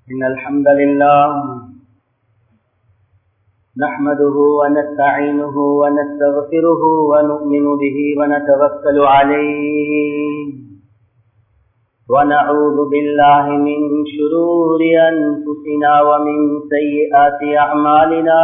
إن الحمد لله نحمده ونستعينه ونستغفره ونؤمن به ونتوكل عليه ونعوذ بالله من شرور أنفسنا ومن سيئات أعمالنا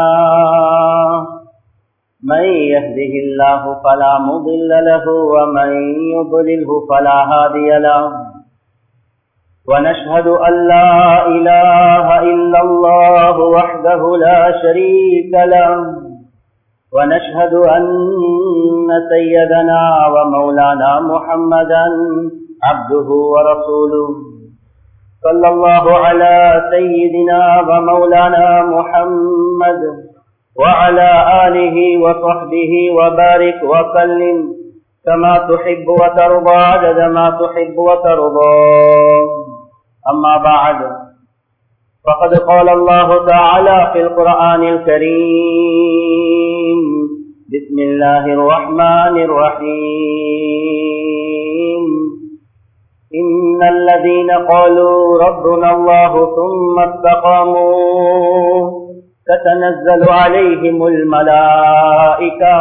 من يهده الله فلا مضل له ومن يضلله فلا هادي له ونشهد أن لا إله إلا الله وحده لا شريك له ونشهد أن سيدنا ومولانا محمدا عبده ورسوله صلى الله على سيدنا ومولانا محمد وعلى آله وصحبه وبارك وسلم كما تحب وترضى عدد ما تحب وترضى أما بعد فقد قال الله تعالى في القرآن الكريم بسم الله الرحمن الرحيم إن الذين قالوا ربنا الله ثم استقاموا تتنزل عليهم الملائكة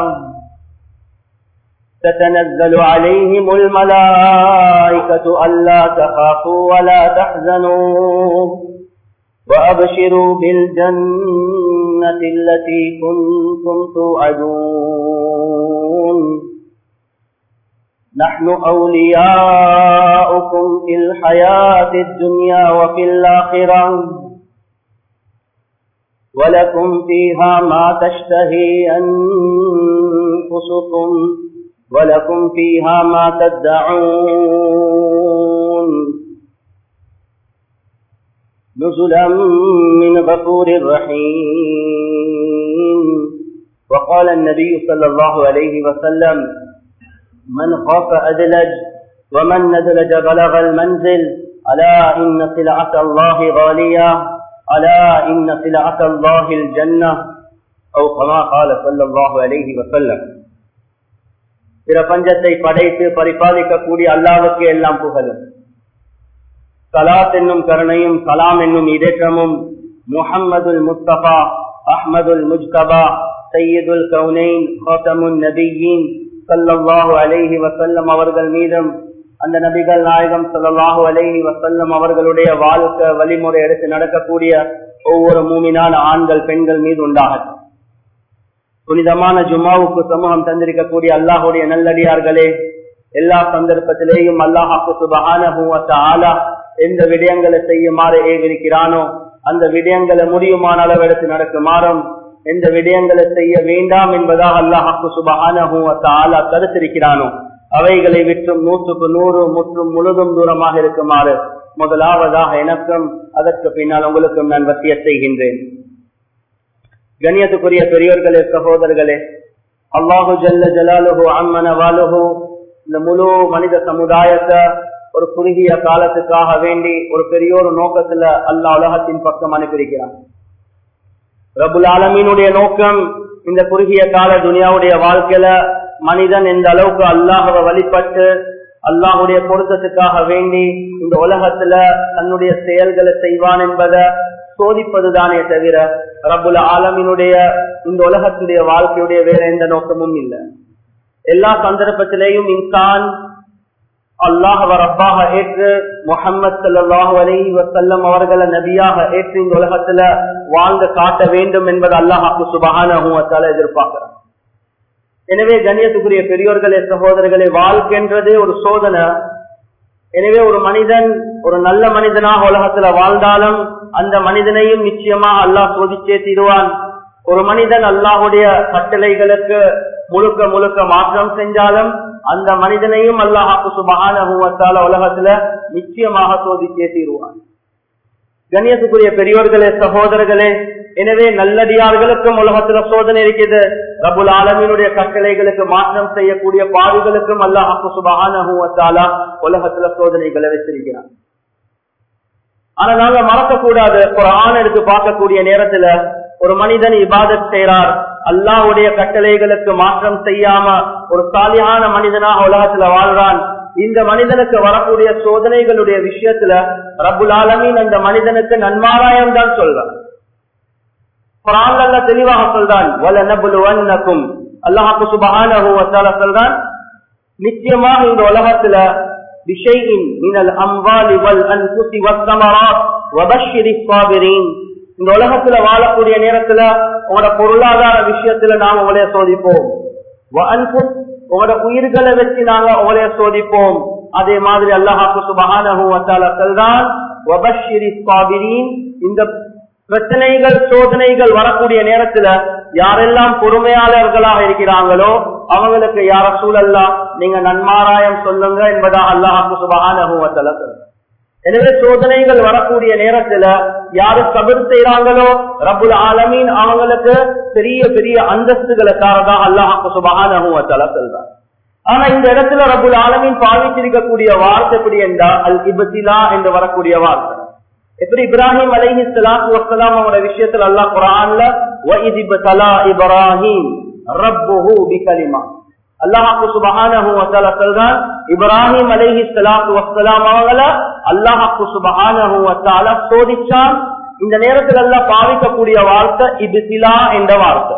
تتنزل عليهم الملائكة ألا تخافوا ولا تحزنوا وأبشروا بالجنة التي كنتم توعدون نحن أولياؤكم في الحياة الدنيا وفي الآخرة ولكم فيها ما تشتهي أنفسكم ولكم فيها ما تدعون نزلا من غفور رحيم وقال النبي صلى الله عليه وسلم من خاف أدلج ومن ندلج بلغ المنزل ألا إن سلعة الله غالية ألا إن سلعة الله الجنة أو كما قال صلى الله عليه وسلم பிரபஞ்சத்தை படைத்து பரிபாலிக்கக்கூடிய அல்லாவுக்கு எல்லாம் புகழும் சலாத் என்னும் கருணையும் சலாம் என்னும் இதேற்றமும் முஹம்மதுல் முஸ்தபா அஹ்மதுல் முஜ்தபா சையீதுல் கவுனைன் ஹோத்தமுன் நபியின் சல்லாஹூ அலைஹி வசல்லம் அவர்கள் மீதும் அந்த நபிகள் நாயகம் சல்லாஹூ அலைஹி வசல்லம் அவர்களுடைய வாழ்க்கை வழிமுறை எடுத்து நடக்கக்கூடிய ஒவ்வொரு மூமினான ஆண்கள் பெண்கள் மீது உண்டாகட்டும் புனிதமான ஜுமாவுக்கு சமூகம் தந்திருக்கக்கூடிய அல்லாஹுடைய நல்லடியார்களே எல்லா சந்தர்ப்பத்திலேயும் அல்லாஹாக்கு சுபகான ஆலா எந்த விடயங்களை செய்யுமாறு ஏவிருக்கிறானோ அந்த விடயங்களை முடியுமான அளவெடுத்து நடக்குமாறும் எந்த விடயங்களை செய்ய வேண்டாம் என்பதாக அல்லாஹாக்கு சுபகான ஆலா தடுத்திருக்கிறானோ அவைகளை விற்றும் நூற்றுக்கு நூறு முற்றும் முழுதும் தூரமாக இருக்குமாறு முதலாவதாக எனக்கும் அதற்கு பின்னால் உங்களுக்கும் நான் வசிய செய்கின்றேன் கண்ணியத்துக்குரிய பெரியோர்களே சகோதரர்களே அல்லாஹு ஜல்ல ஜலாலுஹு அம்மன வாலுஹு இந்த முழு மனித சமுதாயத்தை ஒரு குறுகிய காலத்துக்காக வேண்டி ஒரு பெரிய ஒரு நோக்கத்துல அல்லா உலகத்தின் பக்கம் அனுப்பியிருக்கிறான் ரபுல் ஆலமீனுடைய நோக்கம் இந்த குறுகிய கால துனியாவுடைய வாழ்க்கையில மனிதன் எந்த அளவுக்கு அல்லாஹவை வழிபட்டு அல்லாஹுடைய பொருத்தத்துக்காக வேண்டி இந்த உலகத்துல தன்னுடைய செயல்களை செய்வான் என்பதை சோதிப்பதுதானே தவிர ரபுல் ஆலமினுடைய இந்த உலகத்துடைய வாழ்க்கையுடைய வேற எந்த நோக்கமும் இல்லை எல்லா சந்தர்ப்பத்திலேயும் இன்சான் அல்லாஹவ ரப்பாக ஏற்று முகமது சல்லாஹூ அலி வசல்லம் அவர்களை நபியாக ஏற்று இந்த உலகத்துல வாழ்ந்து காட்ட வேண்டும் என்பது அல்லாஹாக்கு சுபகான எதிர்பார்க்கிறார் எனவே கண்ணியத்துக்குரிய பெரியோர்களே சகோதரர்களே வாழ்க்கைன்றது ஒரு சோதனை எனவே ஒரு மனிதன் ஒரு நல்ல மனிதனாக உலகத்துல வாழ்ந்தாலும் அந்த மனிதனையும் நிச்சயமாக அல்லாஹ் சோதிச்சே தீருவான் ஒரு மனிதன் அல்லாஹுடைய கட்டளைகளுக்கு முழுக்க முழுக்க மாற்றம் செஞ்சாலும் அந்த மனிதனையும் அல்லாஹாக்கு சுபகான உலகத்துல நிச்சயமாக சோதிச்சே தீருவான் கண்ணியத்துக்குரிய பெரியோர்களே சகோதரர்களே எனவே நல்லடியார்களுக்கும் உலகத்துல சோதனை இருக்குது ரபுல் ஆலமீனுடைய கட்டளைகளுக்கு மாற்றம் செய்யக்கூடிய பாவிகளுக்கும் அல்லாஹாக்கு சுபகான உலகத்துல சோதனைகளை வச்சிருக்கிறான் ஆனா நாங்க மறக்க கூடாது ஒரு ஆண் எடுத்து பார்க்கக்கூடிய நேரத்துல ஒரு மனிதன் இபாதத் செய்யறார் அல்லாஹ்வுடைய கட்டளைகளுக்கு மாற்றம் செய்யாம ஒரு சாலியான மனிதனாக உலகத்துல வாழ்றான் இந்த மனிதனுக்கு வரக்கூடிய சோதனைகளுடைய விஷயத்துல ரபுல் ஆலமீன் அந்த மனிதனுக்கு நன்மாராயம் தான் சொல்றான் குரான்ல தெளிவாக சொல்றான் வல நபுலுவன்னக்கும் அல்லாஹு சுபஹானஹு வதஆலா சொல்றான் நிச்சயமாக இந்த உலகத்துல விஷயின் மினல் அம்வாலி வல் அன்ஃபுஸி வஸ்ஸமராத் வபஷ்ஷிரிஸ் ஸாபிரீன் இந்த உலகத்துல வாழக்கூடிய நேரத்துல உங்களோட பொருளாதார விஷயத்துல நாங்க உங்களைய சோதிப்போம் வஅன்ஃபுஸ் உங்களோட உயிர்களை வச்சு நாங்க உங்களைய சோதிப்போம் அதே மாதிரி அல்லாஹாக்கு சுபஹானஹு வதஆலா சொல்றான் வபஷ்ஷிரிஸ் ஸாபிரீன் இந்த பிரச்சனைகள் சோதனைகள் வரக்கூடிய நேரத்துல யாரெல்லாம் பொறுமையாளர்களாக இருக்கிறாங்களோ அவங்களுக்கு யார சூழல்லா நீங்க நன்மாராயம் சொல்லுங்க என்பதா அல்லாஹாக்கு சுபகான எனவே சோதனைகள் வரக்கூடிய நேரத்துல யாரு சபிர் செய்யறாங்களோ ரபுல் ஆலமீன் அவங்களுக்கு பெரிய பெரிய அந்தஸ்துகளை தாரதா அல்லாஹாக்கு சுபகான சொல்றார் ஆனா இந்த இடத்துல ரபுல் ஆலமீன் பாவிச்சிருக்கக்கூடிய வார்த்தை எப்படி என்றா அல் இபத்திலா என்று வரக்கூடிய வார்த்தை எப்படி இப்ராஹிம் அலைஹி ஸலாத்து வஸ்ஸலாம் அவரோட விஷயத்துல அல்லாஹ் குர்ஆன்ல வஇத் இப்தலா இப்ராஹிம் ரப்புஹு பிகலிமா அல்லாஹ் சுப்ஹானஹு வ தஆலா சொல்றான் இப்ராஹிம் அலைஹி ஸலாத்து வஸ்ஸலாம் அவங்கள அல்லாஹ் சுப்ஹானஹு வ தஆலா சோதிச்சான் இந்த நேரத்துல எல்லாம் பாவிக்கக்கூடிய வார்த்தை இப்திலா என்ற வார்த்தை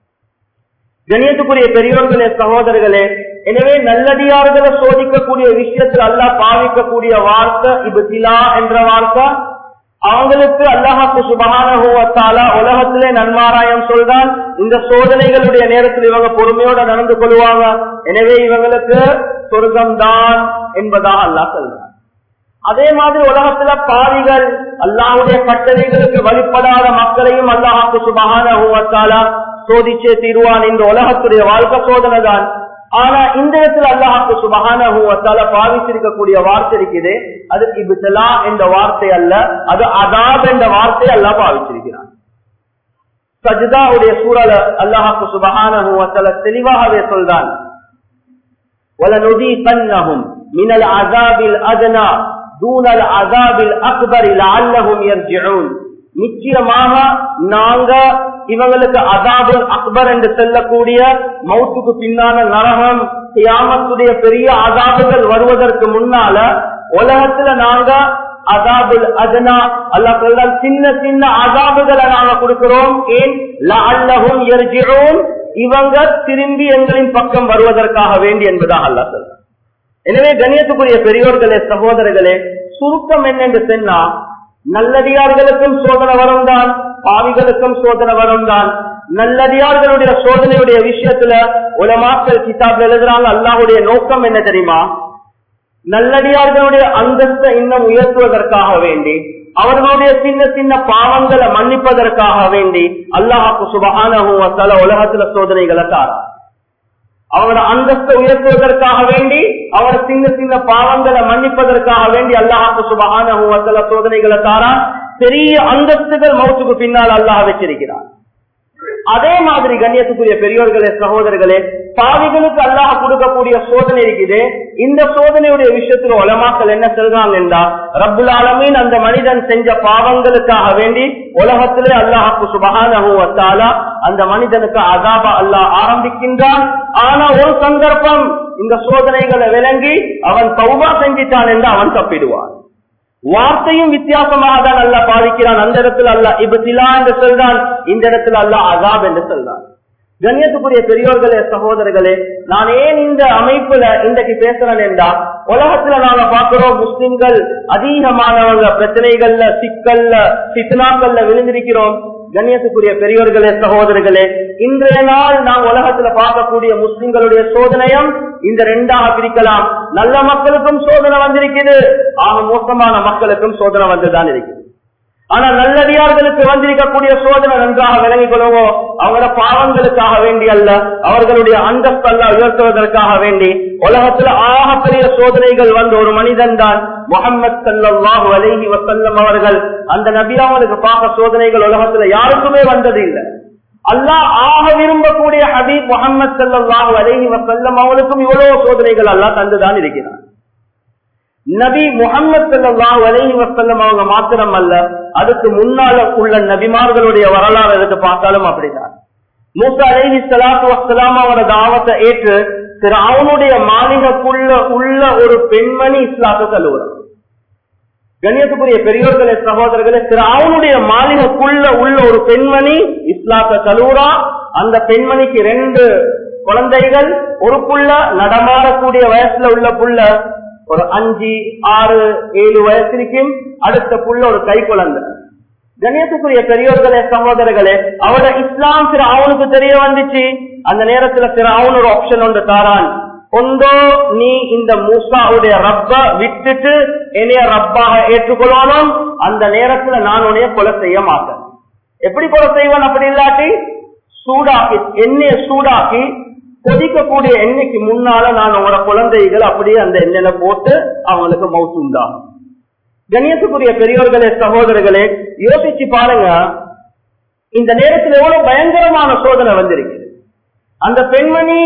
கணியத்துக்குரிய பெரியோர்களே சகோதரர்களே எனவே நல்லடியார்களை சோதிக்கக்கூடிய விஷயத்தில் அல்லாஹ் பாவிக்கக்கூடிய வார்த்தை இப்திலா என்ற வார்த்தை அவங்களுக்கு அல்லாஹாக்கு சுபகான உலகத்திலே நன்மாராயம் சொல்றான் இந்த சோதனைகளுடைய நேரத்தில் இவங்க பொறுமையோட நடந்து கொள்வாங்க எனவே இவங்களுக்கு சொர்க்கம் தான் என்பதாக அல்லாஹ் சொல்றான் அதே மாதிரி உலகத்துல பாவிகள் அல்லாஹுடைய கட்டளைகளுக்கு வழிபடாத மக்களையும் அல்லாஹாக்கு சுபகான சோதிச்சே தீர்வான் இந்த உலகத்துடைய வாழ்க்கை சோதனை தான் ஆனா இந்த இடத்துல அல்லாஹாக்கு சுபகான பாவிச்சிருக்கக்கூடிய வார்த்தை இருக்குது அது இபுத்தலா என்ற வார்த்தை அல்ல அது அதாப் என்ற வார்த்தை அல்ல பாவிச்சிருக்கிறான் சஜிதாவுடைய சூழல அல்லாஹாக்கு சுபகான தெளிவாகவே சொல்றான் وَلَنُذِيقَنَّهُمْ مِنَ الْعَذَابِ الْأَدْنَى دُونَ الْعَذَابِ الْأَكْبَرِ لَعَلَّهُمْ يَرْجِعُونَ நிச்சயமாக நாங்க இவங்களுக்கு அதாபுல் அக்பர் என்று சொல்லக்கூடிய மௌத்துக்கு பின்னால நரகம் கியாமத்துடைய பெரிய அதாபுகள் வருவதற்கு முன்னால உலகத்துல நாங்க அதாபுல் அதனா அல்ல சொல்றால் சின்ன சின்ன அதாபுகளை நாங்க கொடுக்கிறோம் ஏன் அல்லஹும் எர்ஜிரோம் இவங்க திரும்பி எங்களின் பக்கம் வருவதற்காக வேண்டி என்பதாக அல்ல சொல்ற எனவே கணியத்துக்குரிய பெரியோர்களே சகோதரர்களே சுருக்கம் என்னென்று சொன்னா நல்லடியார்களுக்கும் சோதனை வரும் தான் பாவிகளுக்கும் சோதனை வரும் தான் நல்லடியார்களுடைய சோதனையுடைய விஷயத்துல உலமாக்கள் கிதாப்ல எழுதுறாங்க அல்லாஹுடைய நோக்கம் என்ன தெரியுமா நல்லடியார்களுடைய அந்தஸ்தை இன்னும் உயர்த்துவதற்காக வேண்டி அவர்களுடைய சின்ன சின்ன பாவங்களை மன்னிப்பதற்காக வேண்டி அல்லாஹாக்கு சுபகான உலகத்துல சோதனைகளை தாரா அவரோட அந்தஸ்தை உயர்த்துவதற்காக வேண்டி அவர் சின்ன சின்ன பாவங்களை மன்னிப்பதற்காக வேண்டி அல்லாஹாக்கு சுபகான சோதனைகளை தாரா பெரிய அந்தஸ்துகள் மௌத்துக்கு பின்னால் அல்லாஹ் வச்சிருக்கிறார் அதே மாதிரி கண்ணியத்துக்குரிய பெரியோர்களே சகோதரர்களே பாவிகளுக்கு அல்லாஹ் கொடுக்கக்கூடிய சோதனை இருக்குது இந்த சோதனையுடைய விஷயத்துல உலமாக்கள் என்ன சொல்றாங்க என்றா ரப்புல் ஆலமீன் அந்த மனிதன் செஞ்ச பாவங்களுக்காக வேண்டி உலகத்திலே அல்லாஹாக்கு சுபகான அந்த மனிதனுக்கு அதாபா அல்லாஹ் ஆரம்பிக்கின்றான் ஆனா ஒரு சந்தர்ப்பம் இந்த சோதனைகளை விளங்கி அவன் தௌபா செஞ்சிட்டான் என்று அவன் தப்பிடுவான் வார்த்தையும் வித்தியாசமாக தான் அல்ல பாதிக்கிறான் அந்த இடத்துல அல்ல இபத்திலா என்று சொல்றான் இந்த இடத்துல அல்ல அசாப் என்று சொல்றான் கண்ணியத்துக்குரிய பெரியோர்களே சகோதரர்களே நான் ஏன் இந்த அமைப்புல இன்றைக்கு பேசுறேன் என்றா உலகத்துல நாங்க பாக்குறோம் முஸ்லிம்கள் அதிகமானவங்க பிரச்சனைகள்ல சிக்கல்ல சித்னாக்கள்ல விழுந்திருக்கிறோம் கண்ணியத்துக்குரிய பெரியவர்களே சகோதரர்களே இன்றைய நாள் நாம் உலகத்துல பார்க்கக்கூடிய முஸ்லிம்களுடைய சோதனையும் இந்த ரெண்டாக பிரிக்கலாம் நல்ல மக்களுக்கும் சோதனை வந்திருக்குது ஆக மோசமான மக்களுக்கும் சோதனை வந்துதான் இருக்குது ஆனா நல்லடியார்களுக்கு வந்திருக்கக்கூடிய சோதனை நன்றாக விளங்கிக் கொள்வோம் அவங்களோட பாவங்களுக்காக வேண்டி அல்ல அவர்களுடைய அந்தஸ்து அல்ல உயர்த்துவதற்காக வேண்டி உலகத்துல ஆகப்பெரிய சோதனைகள் வந்த ஒரு மனிதன் தான் முகமது சல்லாஹூ அலஹி வசல்லம் அவர்கள் அந்த நபியாவனுக்கு பார்க்க சோதனைகள் உலகத்துல யாருக்குமே வந்தது இல்லை அல்லாஹ் ஆக விரும்பக்கூடிய ஹபீப் முகமது சல்லாஹூ அலஹி வசல்லம் அவனுக்கும் இவ்வளவு சோதனைகள் அல்லாஹ் தந்துதான் இருக்கிறார் நபி முகமது சல்லாஹூ அலஹி வசல்லம் அவங்க மாத்திரம் அல்ல அதுக்கு முன்னால உள்ள நபிமார்களுடைய வரலாறு எடுத்து பார்த்தாலும் அப்படிதான் மூசா அலஹி சலாத்து வசலாம் அவரோட தாவத்தை ஏற்று திரு அவனுடைய மாளிகைக்குள்ள உள்ள ஒரு பெண்மணி இஸ்லாத்தை தழுவுறான் கண்ணியத்துக்குரிய பெரியோர்களே சகோதரர்களே திரு அவனுடைய மாளிகைக்குள்ள உள்ள ஒரு பெண்மணி இஸ்லாத்தை தழுவுறா அந்த பெண்மணிக்கு ரெண்டு குழந்தைகள் ஒரு புள்ள நடமாடக்கூடிய வயசுல உள்ள புள்ள ஒரு அஞ்சு ஆறு ஏழு வயசு இருக்கும் அடுத்த புள்ள ஒரு கை குழந்தை கணியத்துக்குரிய பெரியோர்களே சகோதரர்களே அவட இஸ்லாம் திரு அவனுக்கு தெரிய வந்துச்சு அந்த நேரத்துல திரு அவன் ஒரு ஆப்ஷன் ஒன்று தாரான் கொண்டோ நீ இந்த மூசாவுடைய ரப்ப விட்டுட்டு என்னைய ரப்பாக ஏற்றுக்கொள்ளணும் அந்த நேரத்துல நான் உன்னைய கொலை செய்ய மாட்டேன் எப்படி கொலை செய்வேன் அப்படி இல்லாட்டி சூடாக்கி எண்ணெய சூடாக்கி கொதிக்கக்கூடிய எண்ணெய்க்கு முன்னால நான் உங்களோட குழந்தைகள் அப்படியே அந்த எண்ணெயில போட்டு அவங்களுக்கு மவுத்து உண்டாகும் கணியத்துக்குரிய பெரியோர்களே சகோதரர்களே யோசிச்சு பாருங்க இந்த நேரத்தில் எவ்வளவு பயங்கரமான சோதனை வந்திருக்கு அந்த பெண்மணி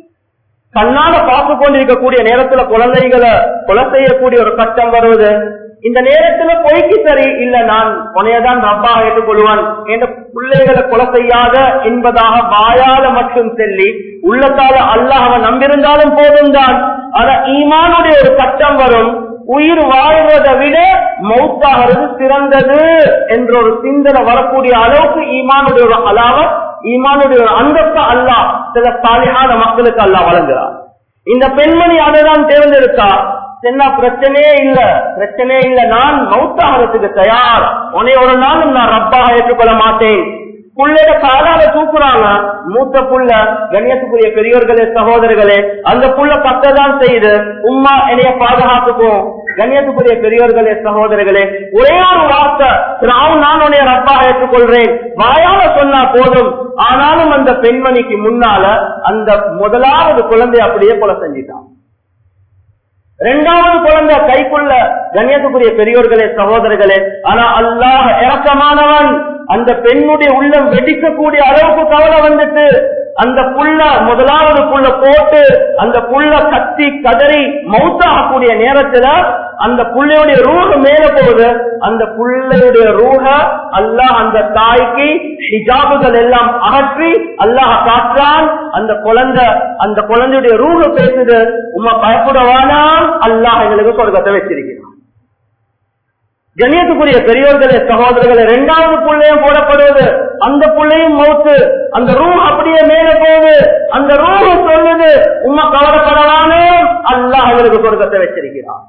கண்ணால பார்த்து கொண்டிருக்கக்கூடிய நேரத்துல குழந்தைகளை கொலை செய்யக்கூடிய ஒரு கட்டம் வருவது இந்த நேரத்துல பொய்க்கு சரி இல்ல நான் உனையதான் ரப்பாக ஏற்றுக்கொள்வான் என்ற பிள்ளைகளை கொலை செய்யாத என்பதாக வாயால மட்டும் சொல்லி உள்ளத்தால அல்லாஹ் அவன் நம்பியிருந்தாலும் போதும் தான் ஆனா ஈமானுடைய ஒரு கட்டம் வரும் உயிர் வாழ்வதை விட மௌத்தாகிறது சிறந்தது என்ற ஒரு சிந்தனை வரக்கூடிய அளவுக்கு ஈமானுடைய ஒரு அலாவத் ஈமானுடைய ஒரு அந்தஸ்த அல்லாஹ் சில சாலியான மக்களுக்கு அல்லாஹ் வழங்குறார் இந்த பெண்மணி அதைதான் தேர்ந்தெடுத்தா என்ன பிரச்சனையே இல்ல பிரச்சனையே இல்ல நான் மௌத்தாகிறதுக்கு தயார் உன்னை ஒரு நாளும் நான் ரப்பாக ஏற்றுக்கொள்ள மாட்டேன் புள்ளைய காலால தூக்குறாங்க மூத்த புள்ள கண்ணியத்துக்குரிய பெரியோர்களே சகோதரர்களே அந்த புள்ள பக்கதான் செய்து உம்மா என்னைய பாதுகாத்துக்கும் கண்ணியத்துக்குரிய பெரியோர்களே சகோதரர்களே ஒரே ஒரு வார்த்தை நான் நான் உன்னைய ரப்பாக ஏற்றுக்கொள்றேன் வாயால சொன்னா போதும் ஆனாலும் அந்த பெண்மணிக்கு முன்னால அந்த முதலாவது குழந்தை அப்படியே கொலை செஞ்சிட்டான் இரண்டாவது குழந்தை கைக்குள்ள கண்ணியத்துக்குரிய பெரியோர்களே சகோதரர்களே ஆனா அல்லாஹ் இறக்கமானவன் அந்த பெண்ணுடைய உள்ளம் வெடிக்கக்கூடிய அளவுக்கு கவலை வந்துட்டு அந்த புள்ள முதலாவது புள்ள போட்டு அந்த புள்ள கத்தி கதறி மௌத்தாகக்கூடிய நேரத்துல அந்த புள்ளையுடைய ரூஹ மேல போகுது அந்த புள்ளையுடைய ரூஹ அல்லாஹ் அந்த தாய்க்கு ஹிஜாபுகள் எல்லாம் அகற்றி அல்லாஹ் காற்றான் அந்த குழந்தை அந்த குழந்தையுடைய ரூஹ பேசுது உமா பயப்படவானாம் அல்லாஹ் எங்களுக்கு சொர்க்கத்தை வச்சிருக்கிறான் கணியத்துக்குரிய பெரியோர்களே சகோதரர்களே இரண்டாவது புள்ளையும் போடப்படுவது அந்த புள்ளையும் மௌத்து அந்த ரூம் அப்படியே மேல போகுது அந்த ரூம் சொல்லுது உமா கவலைப்படலானே அல்லாஹ் அவருக்கு சொர்க்கத்தை வச்சிருக்கிறான்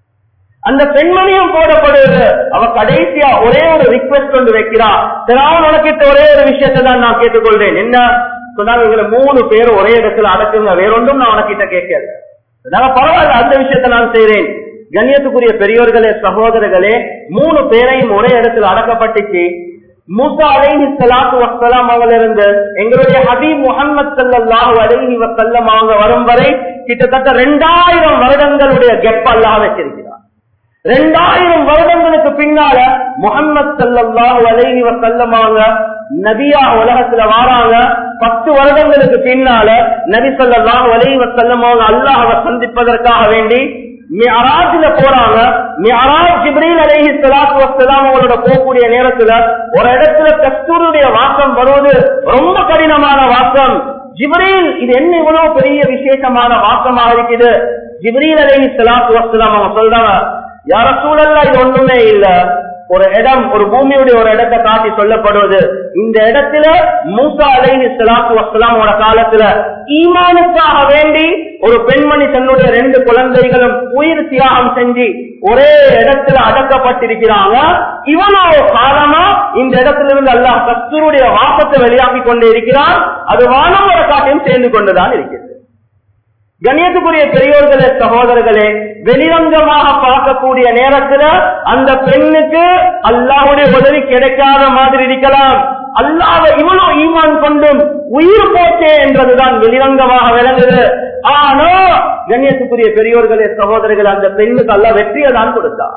அந்த பெண்மணியும் போடப்படுவது அவ கடைசியா ஒரே ஒரு ரிக்வெஸ்ட் கொண்டு வைக்கிறா திராவன் உனக்கிட்ட ஒரே ஒரு விஷயத்தை தான் நான் கேட்டுக்கொள்றேன் என்ன சொன்னாங்க இவங்களை மூணு பேர் ஒரே இடத்துல அடக்குங்க வேறொன்றும் நான் உனக்கிட்ட கேட்கல அதனால பரவாயில்ல அந்த விஷயத்தை நான் செய்றேன் கண்ணியத்துக்குரிய பெரியோர்களே சகோதரர்களே மூணு பேரையும் ஒரே இடத்துல அடக்கப்பட்டுச்சு மூசா அலைஹி ஸலாத்து வஸ்ஸலாம் அவங்க இருந்து எங்களுடைய ஹபீப் முஹம்மது ஸல்லல்லாஹு அலைஹி வஸல்லம் அவங்க வரும் வரை கிட்டத்தட்ட ரெண்டாயிரம் வருடங்களுடைய கெப் அல்லாஹ் வச்சிருக்கிறார் ரெண்டாயிரம் வருடங்களுக்கு பின்னால முகம்மது ஸல்லல்லாஹு அலைஹி வஸல்லம் அவங்க நபியா உலகத்துல வாராங்க பத்து வருடங்களுக்கு பின்னால நபி ஸல்லல்லாஹு அலைஹி வஸல்லம் அவங்க அல்லாஹ்வை சந்திப்பதற்காக வேண்டி மிஅராஜ்ல போறாங்க மிஅராஜ் ஜிப்ரீல் அலைஹி ஸலாத்து வஸ்ஸலாம் அவங்களோட போகக்கூடிய நேரத்துல ஒரு இடத்துல கஸ்தூருடைய வாசம் வருவது ரொம்ப கடினமான வாசம் ஜிப்ரீல் இது என்ன இவ்வளவு பெரிய விசேஷமான வாசமாக இருக்குது ஜிப்ரீல் அலைஹி ஸலாத்து வஸ்ஸலாம் அவங்க சொல்றாங்க யார சூழல்ல இது ஒண்ணுமே இல்ல ஒரு இடம் ஒரு பூமியுடைய ஒரு இடத்தை காட்டி சொல்லப்படுவது இந்த இடத்துல மூசா அலைஹி ஸலாத்து வஸ்ஸலாமோட காலத்துல ஈமானுக்காக வேண்டி ஒரு பெண்மணி தன்னுடைய ரெண்டு குழந்தைகளும் உயிர் தியாகம் செஞ்சு ஒரே இடத்துல அடக்கப்பட்டிருக்கிறாங்க இவனோ காலமா இந்த இடத்துல இருந்து அல்லாஹ் கஸ்தூருடைய வாசத்தை வெளியாக்கி கொண்டே இருக்கிறான் அது வானவர காட்டையும் சேர்ந்து கொண்டுதான் இருக்கிறது கணியத்துக்குரிய பெரியோர்களே சகோதரர்களே வெளிரங்கமாக பார்க்கக்கூடிய நேரத்துல அந்த பெண்ணுக்கு அல்லாஹுடைய உதவி கிடைக்காத மாதிரி இருக்கலாம் அல்லாத இவ்வளவு ஈமான் கொண்டும் உயிர் போச்சே என்றதுதான் வெளிரங்கமாக விளங்குது ஆனா கண்ணியத்துக்குரிய பெரியோர்களே சகோதரர்கள் அந்த பெண்ணுக்கு அல்ல வெற்றியை தான் கொடுத்தார்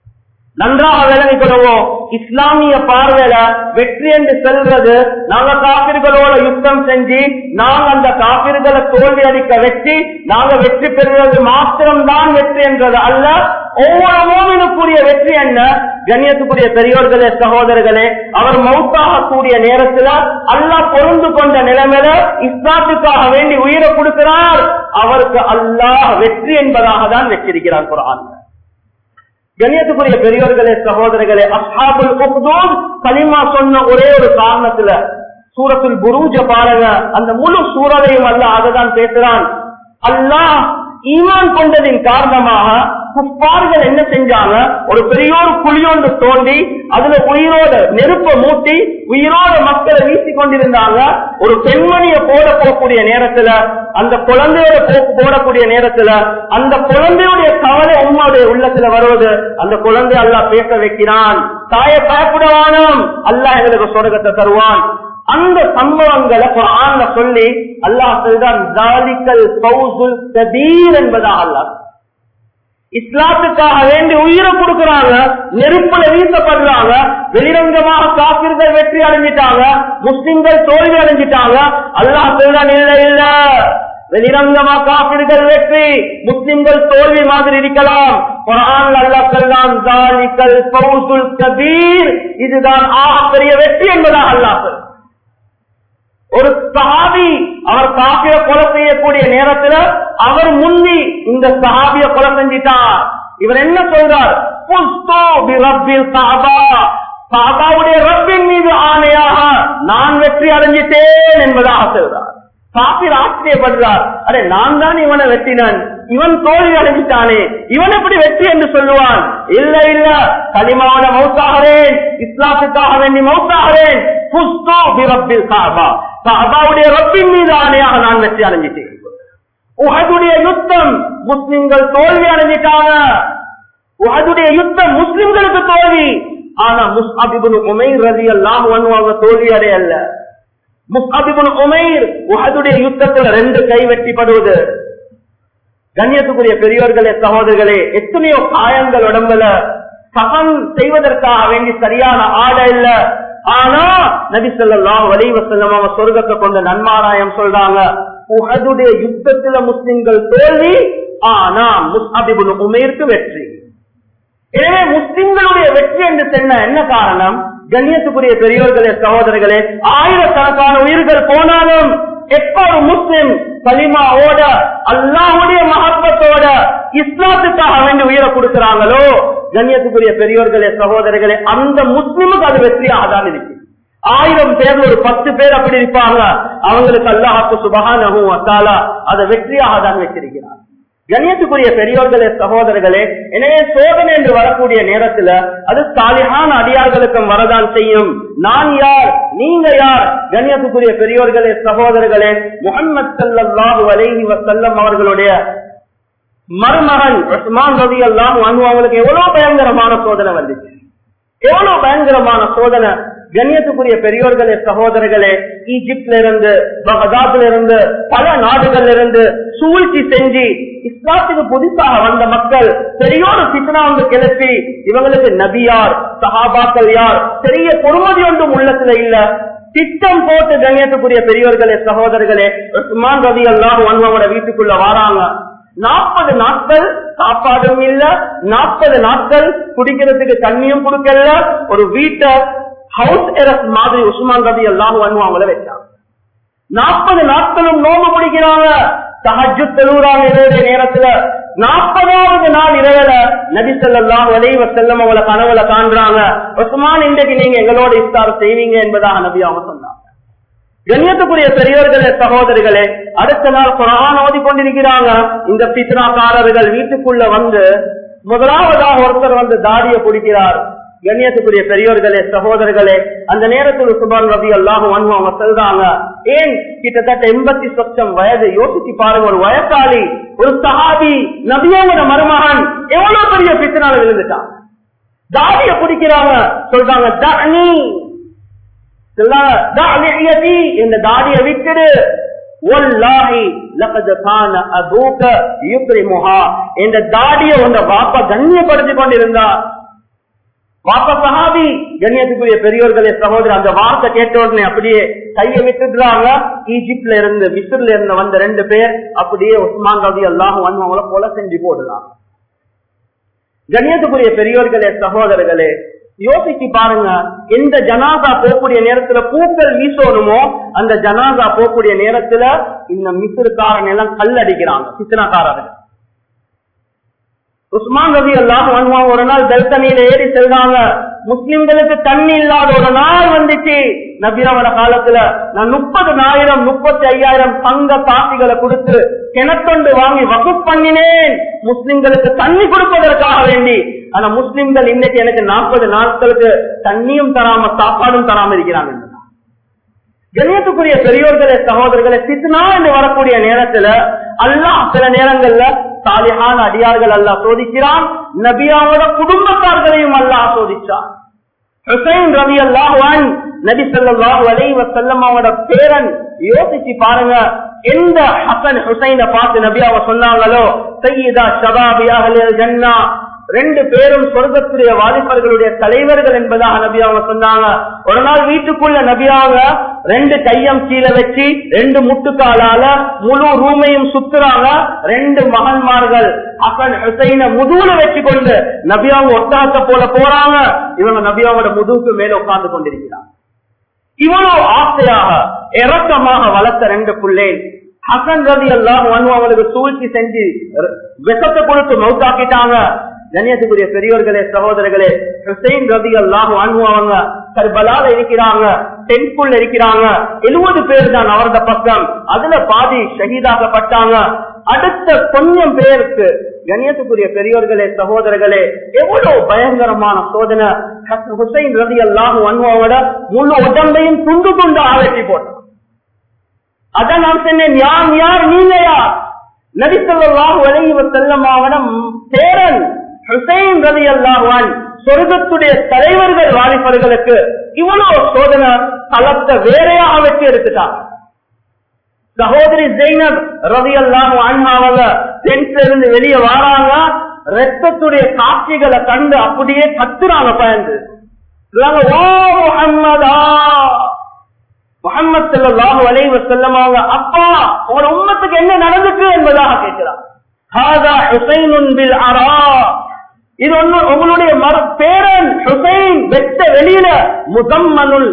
நன்றாக விளங்கிக் கொள்வோம் இஸ்லாமிய பார்வையில வெற்றி என்று செல்றது நாங்க காப்பிர்களோட யுத்தம் செஞ்சு நாங்க அந்த காப்பிர்களை தோல்வி அளிக்க வச்சு நாங்க வெற்றி பெறுவது மாத்திரம்தான் வெற்றி என்றது அல்ல ஒவ்வொரு மோமினுக்குரிய வெற்றி என்ன கண்ணியத்துக்குரிய பெரியோர்களே சகோதரர்களே அவர் மௌத்தாக கூடிய நேரத்துல அல்லாஹ் பொருந்து கொண்ட நிலைமையில இஸ்லாத்துக்காக வேண்டி உயிரை கொடுக்கிறார் அவருக்கு அல்லாஹ் வெற்றி என்பதாக தான் வச்சிருக்கிறார் குரான் கண்ணியத்துக்குரிய பெரியோர்களே சகோதரர்களே அஸ்ஹாபுல் உக்தூத் கலிமா சொன்ன ஒரே ஒரு காரணத்துல சூரத்துல் புரூஜ பாருங்க அந்த முழு சூறலையும் அல்ல அததான் பேசுறான் அல்லாஹ் ஈமான் கொண்டதின் காரணமாக குப்பார்கள் என்ன செஞ்சாங்க ஒரு பெரியோர் குழியொன்று தோண்டி அதுல உயிரோட நெருப்ப மூட்டி உயிரோட மக்களை வீசி கொண்டிருந்தாங்க ஒரு பெண்மணிய போட போகக்கூடிய நேரத்துல அந்த குழந்தையோட போ- போடக்கூடிய நேரத்துல அந்த குழந்தையுடைய கவலை உண்மையுடைய உள்ளத்துல வருவது அந்த குழந்தை அல்லாஹ் பேச வைக்கிறான் தாயை பயப்படவானும் அல்லாஹ் எங்களுக்கு சொர்க்கத்தை தருவான் அந்த சம்பவங்களை குரான்ல சொல்லி அல்லாஹ் சொல்றான் ஜாலிக்கல் ஃபௌசுல் கபீர் என்பதாக அல்லாஹ் இஸ்லாத்துக்காக வேண்டி உயிரை கொடுக்கறாங்க நெருப்புல வீசப்படுறாங்க வெளிரங்கமாக காப்பிர்கள் வெற்றி அடைஞ்சிட்டாங்க முஸ்லிம்கள் தோல்வி அடைஞ்சிட்டாங்க அல்லாஹ் சொல்றான் இல்ல இல்ல வெளிரங்கமா காப்பிர்கள் வெற்றி முஸ்லிம்கள் தோல்வி மாதிரி இருக்கலாம் குரான் அல்லாஹ் சொல்றான் ஜாலிக்கல் ஃபௌசுல் கபீர் இதுதான் ஆகப்பெரிய வெற்றி என்பதாக அல்லாஹ் சொல்றான் ஒரு சஹாபி அவர் காபிய கொலை செய்யக்கூடிய நேரத்துல அவர் முந்தி இந்த சஹாபிய கொலை செஞ்சிட்டார் இவர் என்ன சொல்றார் புஸ்தோ பி ரப்பில் காபா காபாவுடைய ரப்பின் மீது ஆணையாக நான் வெற்றி அடைஞ்சிட்டேன் என்பதாக சொல்றார் காபிர் ஆச்சரியப்படுறார் அடே நான் தான் இவனை வெற்றினான் இவன் தோல்வி அடைஞ்சிட்டானே இவன் எப்படி வெற்றி என்று சொல்லுவான் இல்ல இல்ல களிமாவோட மௌத்தாகிறேன் இஸ்லாத்துக்காக வேண்டி மௌத்தாகிறேன் புஸ்தோ பி ரப்பில் காபா காபாவுடைய ரப்பின் மீது ஆணையாக நான் வெற்றி அடைஞ்சிட்டேன் உஹதுடைய யுத்தம் முஸ்லிம்கள் தோல்வி அடைஞ்சிட்டாங்க உஹதுடைய யுத்தம் முஸ்லிம்களுக்கு தோல்வி ஆனா முஸ்அபிபுன் உமைர் ரதி எல்லாம் அவங்க தோல்வி அடையல்ல முஸ்அபிபுன் உமைர் உஹதுடைய யுத்தத்துல ரெண்டு கை வெட்டிப்படுவது கண்ணியத்துக்குரிய பெரியோர்களே சகோதரர்களே எத்தனையோ காயங்கள் உடம்புல சகன் செய்வதற்காக வேண்டி சரியான ஆடை இல்ல ஆனா நபி ஸல்லல்லாஹு அலைஹி வஸல்லம் அவங்க சொர்க்கத்தை கொண்ட நன்மாராயம் சொல்றாங்க உஹதுடைய யுத்தத்துல முஸ்லிம்கள் தோல்வி ஆனா முஸ்அபிபுன் உமைருக்கு வெற்றி எனவே முஸ்லிம்களுடைய வெற்றி என்று சொன்ன என்ன காரணம் கண்ணியத்துக்குரிய பெரியோர்களே சகோதரர்களே ஆயிரக்கணக்கான உயிர்கள் போனாலும் எப்ப ஒரு முஸ்லிம் கலிமாவோட அல்லாஹுடைய மகத்துவத்தோட இஸ்லாத்துக்காக வேண்டி உயிரை கொடுக்கிறாங்களோ கண்ணியத்துக்குரிய பெரியோர்களே சகோதரர்களே அந்த முஸ்லிமுக்கு அது வெற்றியாக தான் இருக்கு ஆயிரம் பேர்ல ஒரு பத்து பேர் அப்படி இருப்பாங்க அவங்களுக்கு அல்லாஹாக்கு சுபகானகும் அத்தாலா அதை வெற்றியாக தான் வச்சிருக்கிறார் கண்ணியத்துக்குரிய பெரியோர்களே சகோதரர்களே எனவே சோதனை என்று வரக்கூடிய நேரத்துல அது சாலிஹான அடியார்களுக்கும் வரதான் செய்யும் நான் யார் நீங்க யார் கண்ணியத்துக்குரிய பெரியோர்களே சகோதரர்களே முகமது சல்லாஹு அலைஹி வசல்லம் அவர்களுடைய மருமகன் உஸ்மான் ரவி எல்லாம் அவங்களுக்கு எவ்வளவு பயங்கரமான சோதனை வந்துச்சு எவ்வளவு பயங்கரமான சோதனை கண்ணியத்துக்குரிய பெரியோர்களே சகோதரர்களே ஈஜிப்ட்ல இருந்து பகதாத்ல இருந்து பல நாடுகள்ல இருந்து சூழ்ச்சி செஞ்சு இஸ்லாத்துக்கு புதுசாக வந்த மக்கள் பெரியோரு சித்தனா வந்து கிளப்பி இவங்களுக்கு நபி யார் சஹாபாக்கள் யார் பெரிய பொறுமதி ஒன்றும் உள்ளத்துல இல்ல திட்டம் போட்டு கண்ணியத்துக்குரிய பெரியோர்களே சகோதரர்களே உஸ்மான் ரவி எல்லாம் அவங்களோட வீட்டுக்குள்ள வராங்க நாற்பது நாட்கள் சாப்பாடும் இல்ல நாற்பது நாட்கள் குடிக்கிறதுக்கு தண்ணியும் கொடுக்கல ஒரு வீட்டை ஹவுஸ் எரஸ் மாதிரி உஸ்மான் ரவி எல்லாம் அவங்கள வச்சாங்க நாற்பது நாட்களும் நோம்பு பிடிக்கிறாங்க சஹஜு தெலுறாங்க இரவு நேரத்துல நாற்பதாவது நாள் இரவுல நபி ஸல்லல்லாஹு அலைஹி வஸல்லம் அவங்கள கனவுல காண்றாங்க உஸ்மான் இன்றைக்கு நீங்க எங்களோட இஃப்தார் செய்வீங்க என்பதாக நபி அவங்க சொன்னாங்க கண்ணியத்துக்குரிய பெரியோர்களே சகோதரிகளே அடுத்த நாள் குரான் ஓதி கொண்டிருக்கிறாங்க இந்த பித்னாக்காரர்கள் வீட்டுக்குள்ள வந்து முதலாவதாக ஒருத்தர் வந்து தாடியை பிடிக்கிறார் கண்ணியத்துக்குரிய பெரியோர்களே சகோதரர்களே அந்த நேரத்தில் சுபான் ரவி அல்லாஹும் அவங்க சொல்றாங்க ஏன் கிட்டத்தட்ட எண்பத்தி சொச்சம் வயது யோசிச்சு பாருங்க ஒரு வயசாளி ஒரு சஹாபி நபியோட மருமகன் எவ்வளவு பெரிய பித்தனால விழுந்துட்டான் தாடிய பிடிக்கிறாங்க சொல்றாங்க "தஅனி." சொல்றாங்க, "தஅனியதி." இந்த தாடிய விட்டுடு "வல்லாஹி லகத் கான அபூக யுக்ரிமுஹா." இந்த தாடிய உங்க பாப்பா கண்ணியப்படுத்தி கொண்டிருந்தா பாப்பா சஹாபி கண்ணியத்துக்குரிய பெரியோர்களே சகோதரர் அந்த வார்த்தை கேட்ட உடனே அப்படியே கையை விட்டுடுறாங்க ஈஜிப்ட்ல இருந்து மிஸ்ர்ல இருந்து வந்த ரெண்டு பேர் அப்படியே உஸ்மான் ரவி எல்லாம் வந்து அவங்கள கொலை செஞ்சு போடலாம் கண்ணியத்துக்குரிய பெரியோர்களே சகோதரர்களே யோசிச்சு பாருங்க எந்த ஜனாதா போகக்கூடிய நேரத்துல பூக்கள் வீசணுமோ அந்த ஜனாதா போகக்கூடிய நேரத்துல இந்த மிசிறுக்காரன் எல்லாம் கல்லடிக்கிறாங்க சித்தனக்காரர்கள் உஸ்மான் ரவி அல்லாஹ் வருவாங்க ஒரு நாள் தல்தனியில ஏறி செல்றாங்க முஸ்லிம்களுக்கு தண்ணி இல்லாத ஒரு நாள் வந்துச்சு நபிராவோட காலத்துல நான் முப்பது ஆயிரம் முப்பத்தி ஐயாயிரம் தங்க காசிகளை கொடுத்து கிணத்தொண்டு வாங்கி வகுப்பு பண்ணினேன் முஸ்லிம்களுக்கு தண்ணி கொடுப்பதற்காக வேண்டி ஆனா முஸ்லிம்கள் இன்னைக்கு எனக்கு நாற்பது நாட்களுக்கு தண்ணியும் தராம சாப்பாடும் தராம இருக்கிறாங்க கணியத்துக்குரிய பெரியோர்களே சகோதரர்களே சித்னா என்று வரக்கூடிய நேரத்துல அல்லாஹ் சில நேரங்கள்ல சாலிஹான அடியார்கள் அல்லாஹ் சோதிக்கிறான் நபியாவோட குடும்பத்தார்களையும் அல்லாஹ் சோதிச்சான் ஹுசைன் ரவி அல்லாஹான் நபி சொல்லாஹு அலை வசல்லமாவோட பேரன் யோசிச்சு பாருங்க எந்த ஹசன் ஹுசைனை பார்த்து நபியாவ சொன்னாங்களோ சையீதா ஷபாபி அஹ்லில் ஜன்னா ரெண்டு பேரும் சொர்க்கத்துடைய வாலிபர்களுடைய தலைவர்கள் என்பதாக நபி அவங்க சொன்னாங்க ஒரு நாள் வீட்டுக்குள்ள நபியாவங்க ரெண்டு கையம் கீழே வச்சு ரெண்டு முட்டுக்காலால முழு ரூமையும் சுத்துறாங்க ரெண்டு மகன்மார்கள் அசன் ஹுசைன முதுகுல வச்சு கொண்டு நபியாவங்க ஒட்டாக்க போல போறாங்க இவங்க நபியாவோட முதுகுக்கு மேல உட்கார்ந்து கொண்டிருக்கிறாங்க இவ்வளவு ஆசையாக இறக்கமாக வளர்த்த ரெண்டு பிள்ளை ஹசன் ரவி எல்லாம் அவங்களுக்கு சூழ்ச்சி செஞ்சு விஷத்தை கொடுத்து மவுத்தாக்கிட்டாங்க கண்ணியத்துக்குரிய பெரியோர்களே சகோதரர்களே ஹுசைன் ரவி அல்லாஹ் அவங்க கர்பலால இருக்கிறாங்க டென்குள்ள இருக்கிறாங்க எழுபது பேர் தான் அவரது பக்கம் அதுல பாதி ஷஹீதாக்கப்பட்டாங்க அடுத்த கொஞ்சம் பேருக்கு கண்ணியத்துக்குரிய பெரியோர்களே சகோதரர்களே எவ்வளவு பயங்கரமான சோதனை ஹுசைன் ரவி அல்லாஹ் அனுபவோட முழு உடம்பையும் துண்டு துண்டு ஆலட்டி போட்டான் அதான் நான் சொன்னேன் யார் யார் நீங்க யார் நபிசல்லாஹு அலைவ செல்லமாவனம் பேரன் ஹுசைன் ரவி அல்லாஹான் சொர்க்கத்துடைய தலைவர்கள் வாலிபர்களுக்கு இவ்வளவு சோதனை தளத்தை வேறையாக வச்சு எடுத்துட்டாங்க சகோதரி ஜெயினப் ரவி அல்லாஹு அவங்க டென்ட்ல இருந்து வெளியே வராங்க ரத்தத்துடைய காட்சிகளை கண்டு அப்படியே கத்துறாங்க பயந்து ஓ முகம்மதா முகமது செல்லாஹு அலைவ செல்லமாக அப்பா உங்களோட உம்மத்துக்கு என்ன நடந்துச்சு என்பதாக கேட்கிறார் இது ஒண்ணு உங்களுடைய பேரன் ஹுசைன் வெட்ட வெளியில முதம்மனுள்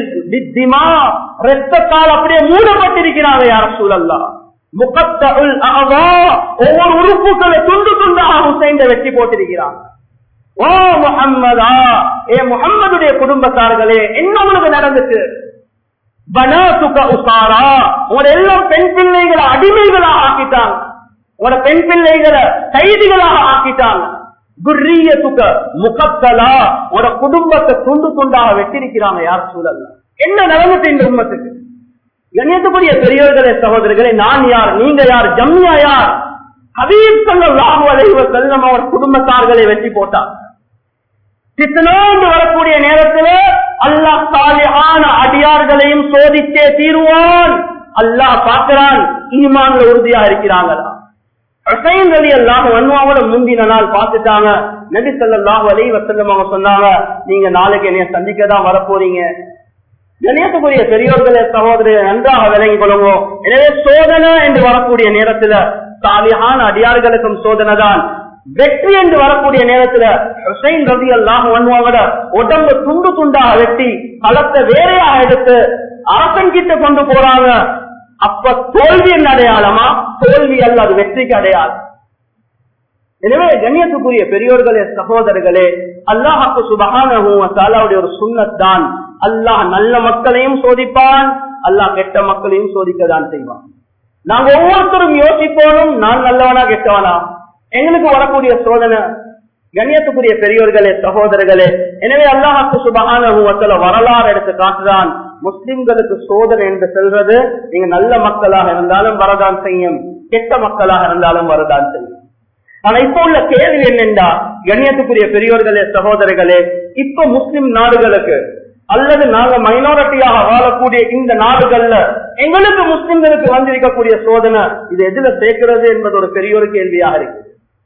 ரத்தத்தால் அப்படியே மூடப்பட்டிருக்கிறாங்க யார சூழல்லா முகத்தகுல் ஒவ்வொரு உறுப்புகளை துண்டு துண்டாக ஹுசைன் வெட்டி போட்டிருக்கிறாங்க ஓ முகம்மதா ஏ முகம்மதுடைய குடும்பத்தார்களே என்ன உங்களுக்கு நடந்துச்சு பனாசுக உசாரா உங்களோட எல்லாம் பெண் பிள்ளைகளை அடிமைகளாக ஆக்கிட்டாங்க உங்களோட பெண் பிள்ளைகளை கைதிகளாக ஆக்கிட்டாங்க குர்ரியத்துக்க முகத்தலா உங்களோட குடும்பத்தை துண்டு துண்டாக வெட்டிருக்கிறாங்க யார் சூழல்ல என்ன நடந்துச்சு இந்த உண்மத்துக்கு கண்ணியத்துக்குரிய பெரியவர்களே சகோதரர்களே நான் யார் நீங்க யார் ஜம்யா யார் ஹபீப்சங்கள் ராகு அலைவ செல்லம் அவர் குடும்பத்தார்களை வெட்டி போட்டார் சித்தனோண்டு வரக்கூடிய நேரத்தில் அல்லாஹ் சாலியான அடியார்களையும் சோதித்தே தீருவான் அல்லாஹ் பார்க்கிறான் ஈமான்ல உறுதியா இருக்கிறாங்களா ஹசைன் அலி அல்லாஹ் வன்வாவோட முந்தின நாள் பார்த்துட்டாங்க நபி சொல்லாஹ் அலி வசல்லம் அவங்க சொன்னாங்க நீங்க நாளைக்கு என்னைய சந்திக்க தான் வரப்போறீங்க கணியத்துக்குரிய பெரியோர்களே சகோதரர் நன்றாக விளங்கிக் கொள்ளுவோம் எனவே சோதனை என்று வரக்கூடிய நேரத்துல சாலியான அடியார்களுக்கும் சோதனை தான் வெற்றி என்று வரக்கூடிய நேரத்துல ஹுசைன் ரவி அல்லாஹ் வன்வாவோட உடம்பு துண்டு துண்டாக வெட்டி களத்தை வேறையாக எடுத்து அரசங்கிட்ட கொண்டு போறாங்க அப்ப தோல்வி என்ன அடையாளமா தோல்வி அல்ல அது வெற்றிக்கு அடையாளம் எனவே கண்ணியத்துக்குரிய பெரியோர்களே சகோதரர்களே அல்லாஹாக்கு சுபகானுடைய ஒரு சுண்ணத் தான் அல்லாஹ் நல்ல மக்களையும் சோதிப்பான் அல்லாஹ் கெட்ட மக்களையும் சோதிக்கதான் செய்வான் நாங்க ஒவ்வொருத்தரும் யோசிப்போனும் நான் நல்லவனா கெட்டவனா எங்களுக்கு வரக்கூடிய சோதனை கண்ணியத்துக்குரிய பெரியோர்களே சகோதரர்களே எனவே அல்லாஹாக்கு சுபகான வரலாறு எடுத்து காட்டுதான் முஸ்லிம்களுக்கு சோதனை என்று சொல்றது நீங்க நல்ல மக்களாக இருந்தாலும் வரதான் செய்யும் கெட்ட மக்களாக இருந்தாலும் வரதான் செய்யும் ஆனா இப்ப உள்ள கேள்வி என்னென்றா கண்ணியத்துக்குரிய பெரியோர்களே சகோதரர்களே இப்ப முஸ்லிம் நாடுகளுக்கு அல்லது நாங்க மைனாரிட்டியாக வாழக்கூடிய இந்த நாடுகள்ல எங்களுக்கு முஸ்லிம்களுக்கு வந்திருக்கக்கூடிய சோதனை இது எதுல சேர்க்கிறது என்பது ஒரு பெரிய ஒரு கேள்வியாக இருக்கு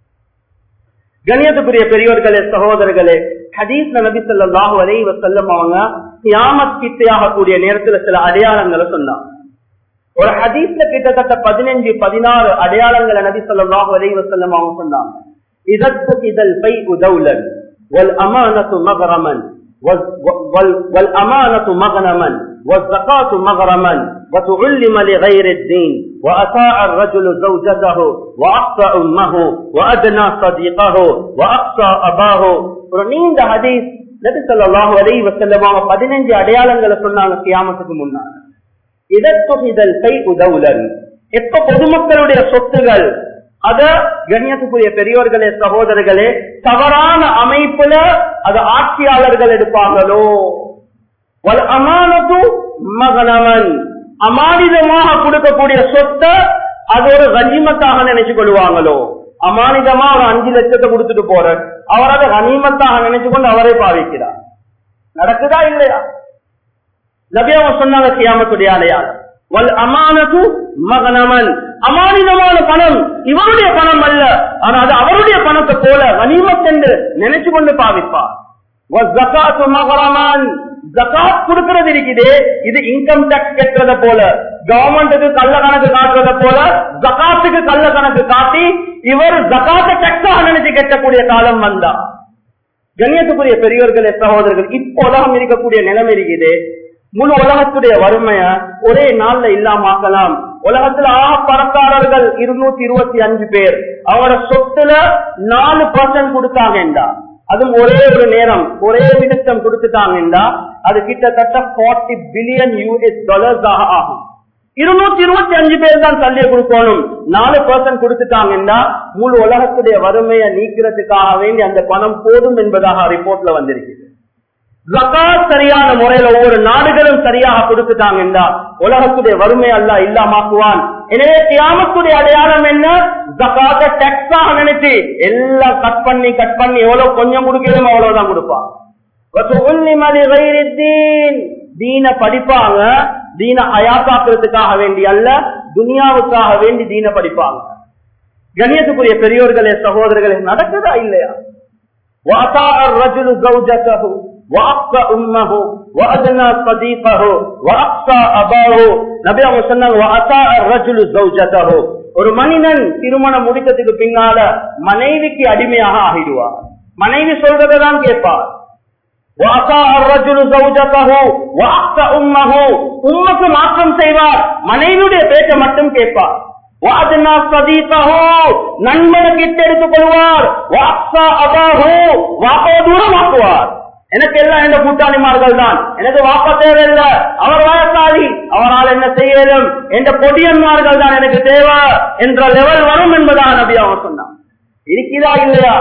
கணியத்துக்குரிய பெரியோர்களே சகோதரர்களே ஹதீஸ் நபி சொல்லாஹு அலை வசல்லம் அவங்க கியாமத் கிட்டையாக கூடிய நேரத்துல சில அடையாளங்களை சொன்னாங்க ஒரு ஹதீஸ்ல கிட்டத்தட்ட பதினஞ்சு பதினாறு அடையாளங்களை நபி சொல்லாஹு அலை வசல்லம் அவங்க சொன்னாங்க இதற்கு இதழ் பை உதவுலன் والأمانة مغرما والأمانة مغنما والزكاة مغرما وتعلم لغير الدين وأطاع الرجل زوجته وأقصى أمه وأدنى صديقه وأقصى أباه ஒரு நீண்ட ஹதீஸ் நபி ஸல்லல்லாஹு அலைஹி வஸல்லம் அவங்க 15 அடையாளங்களை சொன்னாங்க கியாமத்துக்கு முன்னால இதற்குதல் கை உதவுலன் எப்ப பொதுமக்களுடைய சொத்துகள் அத கண்ணியத்துக்குரிய பெரியோர்களே சகோதரர்களே தவறான அமைப்புல அது ஆட்சியாளர்கள் எடுப்பாங்களோ வல் அமானது மகனவன் அமானிதமாக கொடுக்கக்கூடிய சொத்தை அது ஒரு கனிமத்தாக நினைச்சு கொள்வாங்களோ அமானிதமா ஒரு அஞ்சு லட்சத்தை கொடுத்துட்டு போற அவர் அதை கனிமத்தாக நினைச்சு கொண்டு அவரே பாவிக்கிறார் நடக்குதா இல்லையா நபியாவ சொன்னாங்க கியாமத்துடைய அடையாளம் வல் அமானது மகனமன் அமானிதமான பணம் இவருடைய பணம் அல்ல ஆனா அது அவருடைய பணத்தை போல கனிமத் என்று நினைச்சு கொண்டு பாவிப்பார் ஜகாத் கொடுக்கிறது இருக்குது இது இன்கம் டாக்ஸ் கட்டுறத போல கவர்மெண்ட்டுக்கு கள்ள கணக்கு காட்டுறத போல ஜகாத்துக்கு கள்ள கணக்கு காட்டி இவர் ஜகாத்த டெக்ஸாக நினைச்சு கட்டக்கூடிய காலம் வந்தா கண்ணியத்துக்குரிய பெரியவர்களே சகோதரர்கள் இப்போ உலகம் இருக்கக்கூடிய நிலைமை இருக்குது முழு உலகத்துடைய வறுமைய ஒரே நாள்ல இல்லாம ஆக்கலாம் உலகத்துல ஆ பணக்காரர்கள் இருநூத்தி இருபத்தி அஞ்சு பேர் அவரோட சொத்துல நாலு பர்சன்ட் கொடுத்தாங்கடா அதுவும் ஒரே ஒரு நேரம் ஒரே நிமிஷம் கொடுத்துட்டாங்கடா அது கிட்டத்தட்ட ஃபார்ட்டி பில்லியன் யூஎஸ் டாலர்ஸ் ஆகும் இருநூத்தி இருபத்தி அஞ்சு பேர் தான் தள்ளிய கொடுக்கணும் நாலு பர்சன்ட் கொடுத்துட்டாங்கன்னா முழு உலகத்துடைய வறுமையை நீக்கிறதுக்காக வேண்டி அந்த பணம் போதும் என்பதாக ரிப்போர்ட்ல வந்திருக்கு ஜகாத் சரியான முறையில ஒவ்வொரு நாடுகளும் சரியாக கொடுத்துட்டாங்கன்னா உலகத்துடைய வறுமை அல்ல இல்லாமாக்குவான் எனவே கியாமத்துடைய அடையாளம் என்ன ஜகாத்த டெக்ஸாக நினைச்சு எல்லாம் கட் பண்ணி கட் பண்ணி எவ்வளவு கொஞ்சம் கொடுக்கணும் அவ்வளவுதான் கொடுப்பான் தீன படிப்பாங்க தீன அயாத்தாக்குறதுக்காக வேண்டி அல்ல துனியாவுக்காக வேண்டி தீன படிப்பாங்க கணியத்துக்குரிய பெரியோர்களே சகோதரர்களே நடக்குதா இல்லையா وأطاع الرجل زوجته وأقصى أمه وأدنى صديقه وأقصى أباه நபி அவங்க சொன்னாங்க وأطاع الرجل زوجته ஒரு மனிதன் திருமணம் முடித்ததுக்கு பின்னால மனைவிக்கு அடிமையாக ஆகிடுவார் மனைவி சொல்றதை தான் கேட்பார் உம்மக்கு மாற்றம் செய்வார் மனைவியுடைய பேச்சை மட்டும் கேட்பார் நண்பனை கிட்ட எடுத்துக் கொள்வார் வாப்பா தூரமாக்குவார் எனக்கு எல்லாம் எந்த கூட்டாளிமார்கள் தான் எனக்கு வாப்பா தேவையில்லை அவர் வயசாளி அவரால் என்ன செய்யலும் என்ற பொடியன்மார்கள் தான் எனக்கு தேவை என்ற லெவல் வரும் என்பதாக நபி அவன் சொன்னான் இருக்கிறா இல்லையா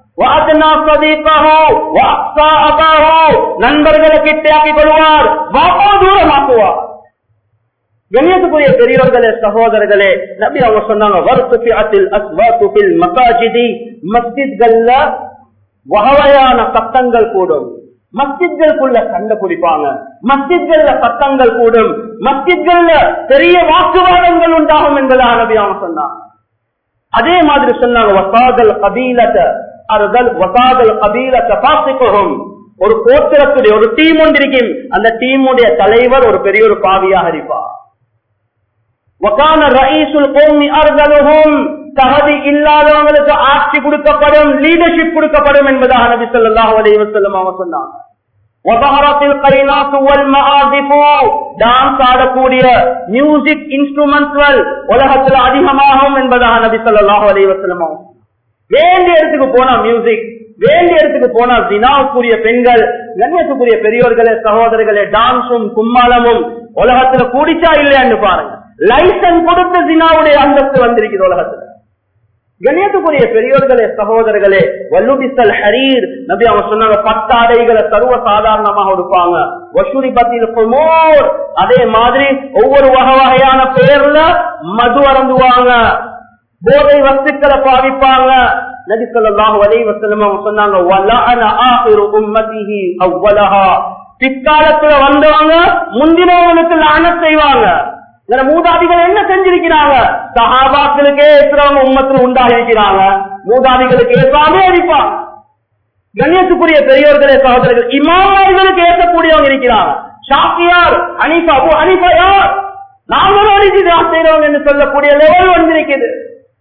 நண்பர்களை கிட்டாக்கி கொள்வார் வாப்பா தூரமாக்குவார் கண்ணியத்துக்குரிய பெரியவர்களே சகோதரர்களே நபி அவங்க சொன்னாங்க வருத்துஃபிஅத்தில் அஸ்வாத்து ஃபில் மசாஜிதி மஸ்ஜித்கள்ல வகையான சத்தங்கள் கூடும் மஸ்ஜித்களுக்குள்ள சண்டை குடிப்பாங்க மஸ்ஜித்கள்ல சத்தங்கள் கூடும் மஸ்ஜித்கள்ல பெரிய வாக்குவாதங்கள் உண்டாகும் என்பதாக நபி அவங்க சொன்னாங்க அதே மாதிரி சொன்னாங்க வசாதல் கபீலத்தை அறுதல் வசாதல் கபீலத்தை பாசிக்கும் ஒரு கோத்திரத்துடைய ஒரு டீம் ஒன்றிருக்கும் அந்த டீமுடைய தலைவர் ஒரு பெரிய ஒரு பாவியாக இருப்பார் وكان رئيس القوم ارذلهم தகுதி இல்லாதவங்களுக்கு ஆட்சி கொடுக்கப்படும் லீடர்ஷிப் கொடுக்கப்படும் என்பதாக நபி ஸல்லல்லாஹு அலைஹி வஸல்லம் அவங்க சொன்னாங்க வபஹரத்தில் கைனாத்து வல் மஆதிஃபு டான்ஸ் ஆடக்கூடிய மியூசிக் இன்ஸ்ட்ருமெண்ட்கள் உலகத்தில் அதிகமாகும் என்பதாக நபி ஸல்லல்லாஹு அலைஹி வஸல்லம் அவங்க வேண்டிய இடத்துக்கு போனா மியூசிக் வேண்டிய இடத்துக்கு போனா தினாவுக்குரிய பெண்கள் கண்ணியத்துக்குரிய பெரியோர்களே சகோதரர்களே டான்ஸும் கும்மாளமும் உலகத்துல கூடிச்சா இல்லையான்னு பாருங்க லைசன்ஸ் கொடுத்த ஜினாவுடைய அந்தஸ்து வந்திருக்குது உலகத்துல கண்ணியத்துக்குரிய பெரியோர்களே சகோதரர்களே வல்லுபிசல் ஹரீர் நபி அவங்க சொன்னாங்க பத்தாடைகளை சர்வ சாதாரணமாக கொடுப்பாங்க வசூரி பத்தியில் குமோர் அதே மாதிரி ஒவ்வொரு வகை வகையான பெயர்ல மது அருந்துவாங்க போதை வஸ்துக்களை பாவிப்பாங்க நபி ஸல்லல்லாஹு அலைஹி வஸல்லம் அவங்க சொன்னாங்க வலஅன ஆகிரு உம்மத்திஹி அவ்வலஹா பிற்காலத்துல வந்தவங்க முந்தினவங்களுக்கு லானத் செய்வாங்க இந்த மூதாதிகள் என்ன செஞ்சிருக்கிறாங்க சஹாபாக்களுக்கே ஏசுறவங்க உம்மத்தில் உண்டாகி இருக்கிறாங்க மூதாதிகளுக்கு ஏசாமே அடிப்பாங்க கண்ணியத்துக்குரிய பெரியவர்களே சகோதரர்கள் இமாமார்களுக்கு ஏற்கக்கூடியவங்க இருக்கிறாங்க ஷாக்கியார் அனிஃபா அபு அனிஃபா யார் நாங்களும் அடிச்சு செய்யறவங்க என்று சொல்லக்கூடிய லெவல் வந்திருக்குது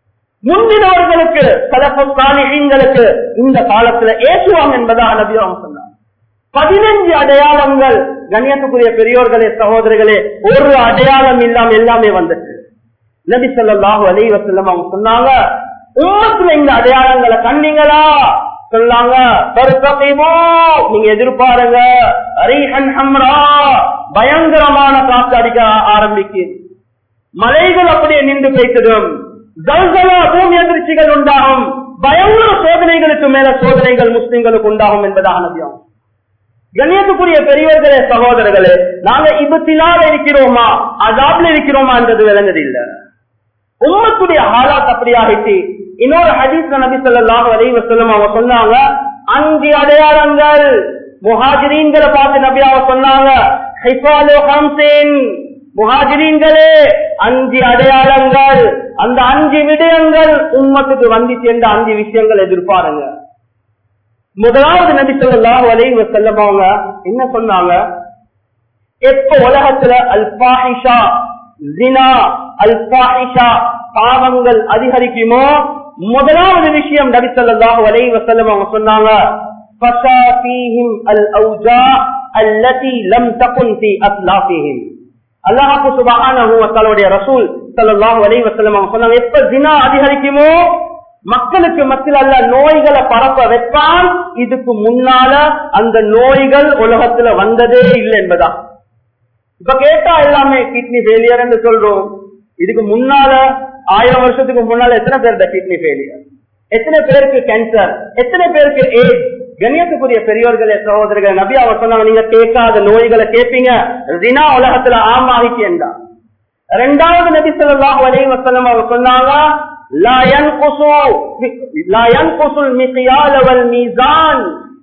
முந்தினவர்களுக்கு சலப்புக்காலிகளுக்கு இந்த காலத்துல ஏற்றுவாங்க என்பதாக நபி அவங்க சொன்னாங்க பதினஞ்சு அடையாளங்கள் கண்ணியத்துக்குரிய பெரியோர்களே சகோதரர்களே ஒரு அடையாளம் இல்லாம எல்லாமே வந்துச்சு நபி சொல்லாஹு அலி வசல்லம் அவங்க சொன்னாங்க உம்மத்துல இந்த அடையாளங்களை கண்டீங்களா சொல்லாங்க நீங்க எதிர்பாருங்க பயங்கரமான காத்து அடிக்க ஆரம்பிக்கு மலைகள் அப்படியே நின்று பேசிடும் பூமி அதிர்ச்சிகள் உண்டாகும் பயங்கர சோதனைகளுக்கு மேல சோதனைகள் முஸ்லிம்களுக்கு உண்டாகும் என்பதாக நபியம் கண்ணியத்துக்குரிய பெரியவர்களே சகோதரர்களே நாங்க இபத்திலால இருக்கிறோமா அதாப்ல இருக்கிறோமா என்றது விளங்குது இல்ல உம்மத்துடைய ஹாலாத் அப்படி ஆகிட்டு இன்னொரு ஹதீஸ் நபி சொல்லாஹ் அலைவ சொல்லும் அவங்க சொன்னாங்க அஞ்சு அடையாளங்கள் முஹாஜிரீன்களை பார்த்து நபி அவங்க சொன்னாங்க முஹாஜிரீன்களே அஞ்சு அடையாளங்கள் அந்த அஞ்சு விடயங்கள் உம்மத்துக்கு வந்து சேர்ந்த அஞ்சு விஷயங்கள் எதிர்பாருங்க முதலாவது நபி சொல்லாஹ் அலைவ செல்லமாங்க என்ன சொன்னாங்க எப்ப உலகத்துல அல்பாஹிஷா ஜினா அல்பாஹிஷா பாவங்கள் அதிகரிக்குமோ முதலாவது விஷயம் நபி சொல்லாஹ் அலைவ செல்லம் அவங்க சொன்னாங்க அல்லாஹு சுபஹானுடைய ரசூல் சல்லாஹு அலைவ செல்லம் அவங்க சொன்னாங்க எப்ப ஜினா அதிகரிக்குமோ மக்களுக்கு மத்தியில் அல்ல நோய்களை பரப்ப வைப்பான் இதுக்கு முன்னால அந்த நோய்கள் உலகத்துல வந்ததே இல்லை என்பதா இப்ப கேட்டா எல்லாமே கிட்னி ஃபெயிலியர் என்று சொல்றோம் இதுக்கு முன்னால ஆயிரம் வருஷத்துக்கு முன்னால எத்தனை பேர் கிட்னி ஃபெயிலியர் எத்தனை பேருக்கு கேன்சர் எத்தனை பேருக்கு ஏஜ் கண்ணியத்துக்குரிய பெரியோர்களே சகோதரர்கள் நபி அவர் சொன்னாங்க நீங்க கேட்காத நோய்களை கேட்பீங்க ரினா உலகத்துல ஆமாவிக்கு என்றா ரெண்டாவது நபி சொல்லாஹ் வலைய வசனம் அவர் சொன்னாங்க لا ينقص لا ينقص المقيال والميزان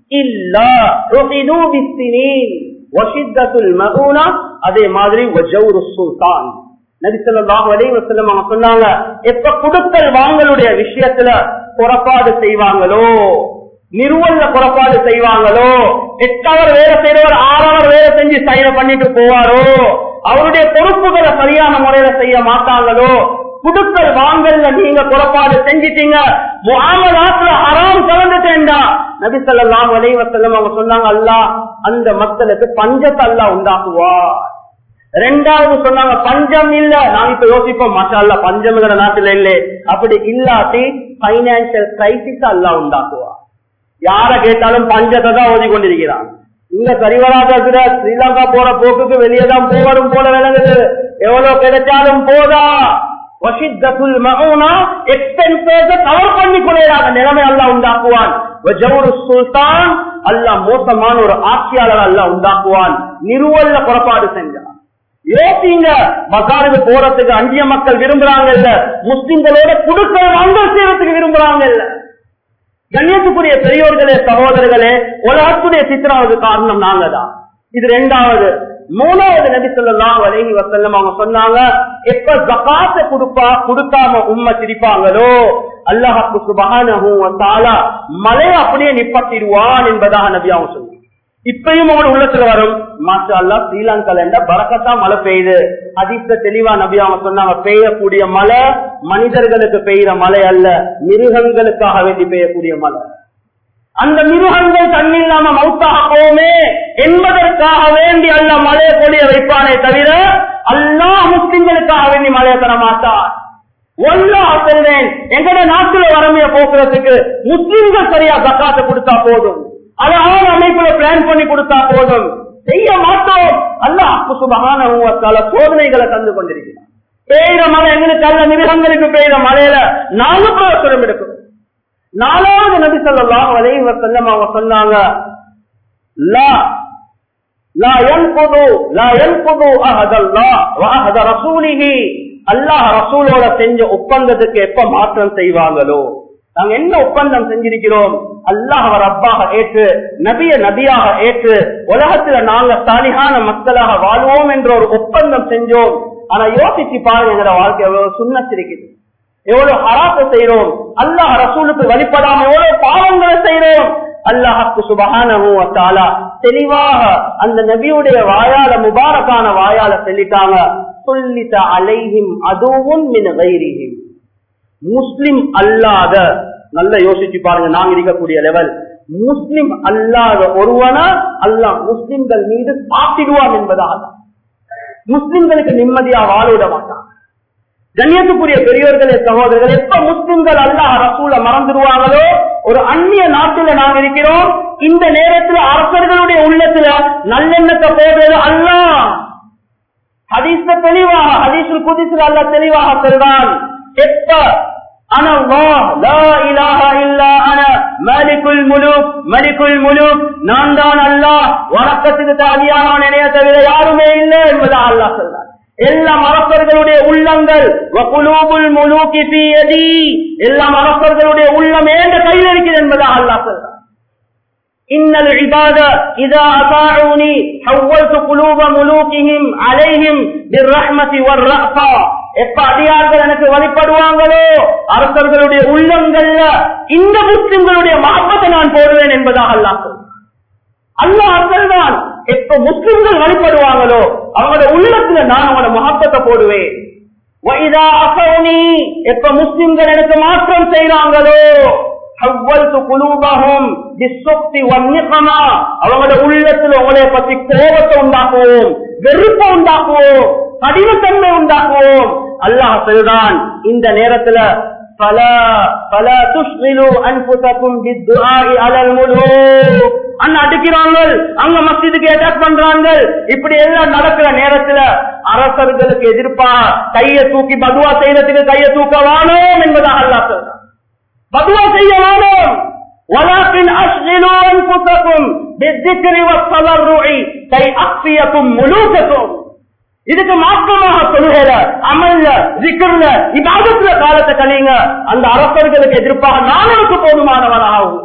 إلا رقدوا بالسنين وشدة المؤونة அதே மாதிரி وجور السلطان நபிசல்லாஹு அலைஹி வஸல்லம் அவங்க சொன்னாங்க எப்ப குடுக்கல் வாங்கலுடைய விஷயத்துல புறப்பாடு செய்வாங்களோ நிறுவல்ல புறப்பாடு செய்வாங்களோ எட்டவர் வேலை செய்யறவர் ஆறவர் வேலை செஞ்சு சைன பண்ணிட்டு போவாரோ அவருடைய பொறுப்புகளை சரியான முறையில செய்ய மாட்டாங்களோ குடுக்கல் வாங்கல்ல நீங்க புறப்பாடு செஞ்சிட்டீங்க முகாமதாத்துல ஹராம் கலந்துட்டேன்டா நபி ஸல்லல்லாஹு அலைஹி வஸல்லம் அவங்க சொன்னாங்க அல்லாஹ் அந்த மக்களுக்கு பஞ்சத்தை அல்லாஹ் உண்டாக்குவார் ரெண்டாவது சொன்னாங்க பஞ்சம் இல்ல நாங்க இப்ப யோசிப்போம் மஷா அல்ல பஞ்சம்ங்கிற நாட்டுல இல்ல அப்படி இல்லாட்டி பைனான்சியல் கிரைசிஸ் அல்லா உண்டாக்குவா யார கேட்டாலும் பஞ்சத்தை தான் ஓதி கொண்டிருக்கிறான் இங்க சரிவராக ஸ்ரீலங்கா போற போக்குக்கு வெளியே தான் போவரும் போல விளங்குது எவ்வளவு கிடைச்சாலும் போதா வசித்தத்துல் மகூனா எக்ஸ்பென்சஸ் கவர் பண்ணி கொள்ளையாக நிலைமை அல்ல உண்டாக்குவான் சுல்தான் அல்ல மோசமான ஒரு ஆட்சியாளர் அல்ல உண்டாக்குவான் நிறுவல்ல புறப்பாடு செஞ்சான் யோசிங்க மகாருக்கு போறதுக்கு அஞ்சிய மக்கள் விரும்புறாங்கல்ல முஸ்லிம்களோட குடுக்கல் வாங்கல் செய்யறதுக்கு விரும்புறாங்கல்ல கண்ணியத்துக்குரிய பெரியோர்களே சகோதரர்களே உலகத்துடைய சித்திராவது காரணம் நாங்க தான் இது ரெண்டாவது மூணாவது நபி சொல்லலாம் அலைஹி வசல்லம் அவங்க சொன்னாங்க எப்ப ஜகாத்த கொடுப்பா கொடுக்காம உண்மை திரிப்பாங்களோ அல்லாஹாக்கு சுபகான மலையை அப்படியே நிப்பட்டிடுவான் என்பதாக நபி அவங்க சொன்னாங்க இப்பயும் அவன் உள்ளத்துல வரும் மாஷா அல்லா ஸ்ரீலங்கால பறக்கத்தா மழை பெய்யுது அதிர்ஷ்ட தெளிவா நபி அவங்க சொன்னாங்க பெய்யக்கூடிய மழை மனிதர்களுக்கு பெய்யுற மழை அல்ல மிருகங்களுக்காக வேண்டி பெய்யக்கூடிய மழை அந்த மிருகங்கள் தண்ணி இல்லாம மவுத்தாக போமே என்பதற்காக வேண்டி அல்ல மழையை பொழிய வைப்பானே தவிர அல்லா முஸ்லிம்களுக்காக வேண்டி மழையை தர மாட்டார் ஒல்லா சொல்றேன் எங்கட நாட்டுல வரமைய போக்குறதுக்கு முஸ்லிம்கள் சரியா தக்காத்த கொடுத்தா போதும் அழகான அமைப்புல பிளான் பண்ணி கொடுத்தா போதும் செய்ய மாட்டோம் அல்லாஹ் சுபகான சோதனைகளை தந்து கொண்டிருக்கிறார் பெய்கிற மழை எங்களுக்கு அல்ல மிருகங்களுக்கு பெய்கிற மழையில நாலு பிரயோசனம் எடுக்கும் நாலாவது நபி சொல்லலாம் அலைஹி வஸல்லம் அவங்க சொன்னாங்க லா லா யன்குது லா யன்குது அஹதல்லாஹ் வ அஹத ரசூலிஹி அல்லாஹ் ரசூலோட செஞ்ச ஒப்பந்தத்துக்கு எப்ப மாற்றம் செய்வாங்களோ நாங்க என்ன ஒப்பந்தம் செஞ்சிருக்கிறோம் அல்லாஹ் அவர் அப்பாக ஏற்று நபிய நபியாக ஏற்று உலகத்துல நாங்க சாலிகான மக்களாக வாழ்வோம் என்ற ஒரு ஒப்பந்தம் செஞ்சோம் ஆனா யோசிச்சு பாருங்க எங்களோட வாழ்க்கை எவ்வளவு சுண்ணத்திருக்குது எவ்வளவு ஹராத்த செய்யறோம் அல்லாஹ் ரசூலுக்கு வழிபடாம எவ்வளவு பாவங்களை செய்யறோம் அல்லாஹுக்கு சுபகான தெளிவாக அந்த நபியுடைய வாயால முபாரக்கான வாயால சொல்லிட்டாங்க சொல்லிட்ட அலைஹிம் அதுவும் மின் வைரிஹிம் முஸ்லிம் அல்லாத நல்ல யோசிச்சு பாருங்க நாங்க இருக்கக்கூடிய லெவல் முஸ்லிம் அல்லாத ஒருவனா அல்லாஹ் முஸ்லிம்கள் மீது சாத்திடுவான் என்பதால் முஸ்லிம்களுக்கு நிம்மதியா வாழ விட மாட்டான் கண்ணியத்துக்குரிய பெரியோர்களே சகோதரர்கள் எப்ப முஸ்லிம்கள் அல்லாஹ் ரசூல மறந்துடுவாங்களோ ஒரு அந்நிய நாட்டில நாம் இருக்கிறோம் இந்த நேரத்தில் அரசர்களுடைய உள்ளத்துல நல்லெண்ணத்தை போடுறது அல்லாஹ் ஹதீஸ்ல தெளிவாக ஹதீஸுல் குதிசில் அல்ல தெளிவாக சொல்றான் எப்ப أنا الله لا إله إلا أنا مالك الملوك ملك الملوك நான் தான் அல்லாஹ் வணக்கத்துக்கு தாதியானவன் இணைய தவிர யாருமே இல்லை என்பதா அல்லாஹ் சொல்றான் எல்லா அரசர்களுடைய உள்ளங்கள் வகுலூபுல் முலூக்கி ஃபீ யதி எல்லா அரசர்களுடைய உள்ளம் ஏந்த கையில் இருக்கிறது என்பதா அல்லாஹ் சொல்றான் إن العباد إذا أطاعوني حولت قلوب ملوكهم عليهم بالرحمة والرأفة எப்ப அடியார்கள் எனக்கு வழிபடுவாங்களோ அரசர்களுடைய உள்ளங்கள்ல இந்த முஸ்லிம்களுடைய மகப்பத்தை நான் போடுவேன் என்பதாக அல்லாஹ் அல்லாஹ் அசல்தான் எப்ப முஸ்லிம்கள் வழிபடுவாங்களோ அவங்களோட உள்ளத்துல நான் அவங்களோட மகப்பத்தை போடுவேன் வைதா அசௌனி எப்ப முஸ்லிம்கள் எனக்கு மாற்றம் செய்யறாங்களோ அவங்களோட உள்ளத்துல உங்களைய பத்தி கோபத்தை உண்டாக்குவோம் வெறுப்பை உண்டாக்குவோம் கடினத்தன்மை உண்டாக்குவோம் அல்லாஹ் சொல்றான் இந்த நேரத்துல பல பல துஷ்மிலு அன்புசக்கும் அலல் முழு அண்ணா அடிக்கிறாங்க அங்க மஸ்ஜிதுக்கு அட்டாக் பண்றாங்க இப்படி எல்லாம் நடக்கிற நேரத்துல அரசர்களுக்கு எதிர்ப்பா கையை தூக்கி பதுவா செய்யறதுக்கு கையை தூக்க வானோம் என்பதாக அல்லாஹ் சொல்றான் பதுவா செய்ய வேணும் ولكن أشغلوا أنفسكم بالذكر والتضرع كي أخفيكم ملوككم இதுக்கு மாற்றமாக சொல்லுகிற அமல்ல விக்கர்ல இபாதத்துல காலத்தை கழிங்க அந்த அரசர்களுக்கு எதிர்ப்பாக நானுக்கு போதுமானவனாகும்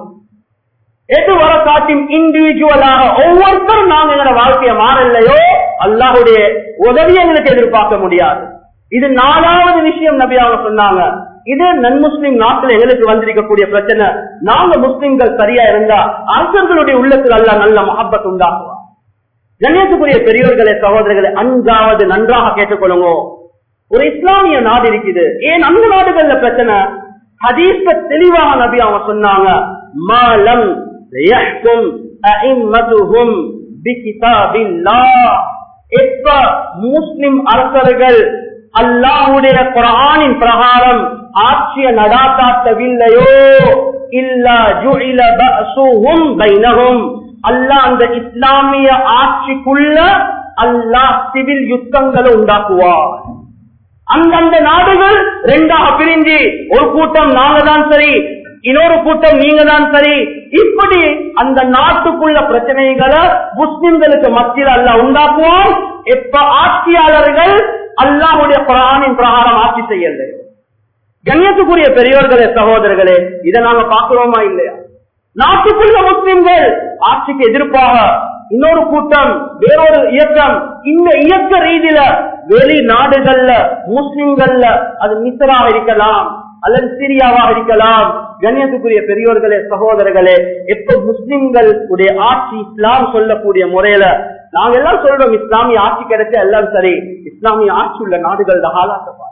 எது வர காட்டும் இண்டிவிஜுவலாக ஒவ்வொருத்தரும் நாங்க எங்களோட வாழ்க்கையை மாறலையோ அல்லாஹுடைய உதவி எங்களுக்கு எதிர்பார்க்க முடியாது இது நாலாவது விஷயம் நபி அவங்க சொன்னாங்க இது நன் முஸ்லிம் நாட்டில் எங்களுக்கு வந்திருக்கக்கூடிய பிரச்சனை நாங்க முஸ்லிம்கள் சரியா இருந்தா அரசர்களுடைய உள்ளத்தில் அல்ல நல்ல மஹப்பத் உண்டாக்குவா கண்ணியத்துக்குரிய பெரியோர்களே சகோதரர்களே அஞ்சாவது நன்றாக கேட்டுக்கொள்ளுங்க ஒரு இஸ்லாமிய நாடு இருக்குது ஏன் அந்த நாடுகள்ல பிரச்சனை ஹதீஸ்ல தெளிவாக நபி அவங்க சொன்னாங்க மாலம் யஹ்கும் அஇம்மதுஹும் பிகிதாபில்லாஹ் எப்ப முஸ்லிம் அரசர்கள் அல்லாஹுடைய குரானின் பிரகாரம் ஆட்சியை நடாத்தாட்டவில்லையோ இல்லா ஜுஇல பஅசுஹும் பைனஹும் அல்லாஹ் அந்த இஸ்லாமிய ஆட்சிக்குள்ள அல்லாஹ் சிவில் யுத்தங்களை உண்டாக்குவார் அந்தந்த நாடுகள் ரெண்டாக பிரிஞ்சு ஒரு கூட்டம் நாங்க தான் சரி இன்னொரு கூட்டம் நீங்க தான் சரி இப்படி அந்த நாட்டுக்குள்ள பிரச்சனைகளை முஸ்லிம்களுக்கு மத்தியில் அல்ல உண்டாக்குவோம் எப்ப ஆட்சியாளர்கள் அல்லாஹுடைய குரானின் பிரகாரம் ஆட்சி செய்யல கண்ணியத்துக்குரிய பெரியோர்களே சகோதரர்களே இதை நாங்க பாக்குறோமா இல்லையா நாட்டுக்குள்ள முஸ்லிம்கள் ஆட்சிக்கு எதிர்ப்பாக இன்னொரு கூட்டம் வேறொரு இயக்கம் இந்த இயக்க ரீதியில வெளி நாடுகள்ல முஸ்லிம்கள்ல அது மிசராக இருக்கலாம் அல்லது சிரியாவாக இருக்கலாம் கண்ணியத்துக்குரிய பெரியோர்களே சகோதரர்களே எப்ப முஸ்லிம்கள் உடைய ஆட்சி இஸ்லாம் சொல்லக்கூடிய முறையில நாங்க எல்லாம் சொல்றோம் இஸ்லாமிய ஆட்சி கிடைச்ச எல்லாம் சரி இஸ்லாமிய ஆட்சி உள்ள நாடுகள் ஹாலாத்தப்பா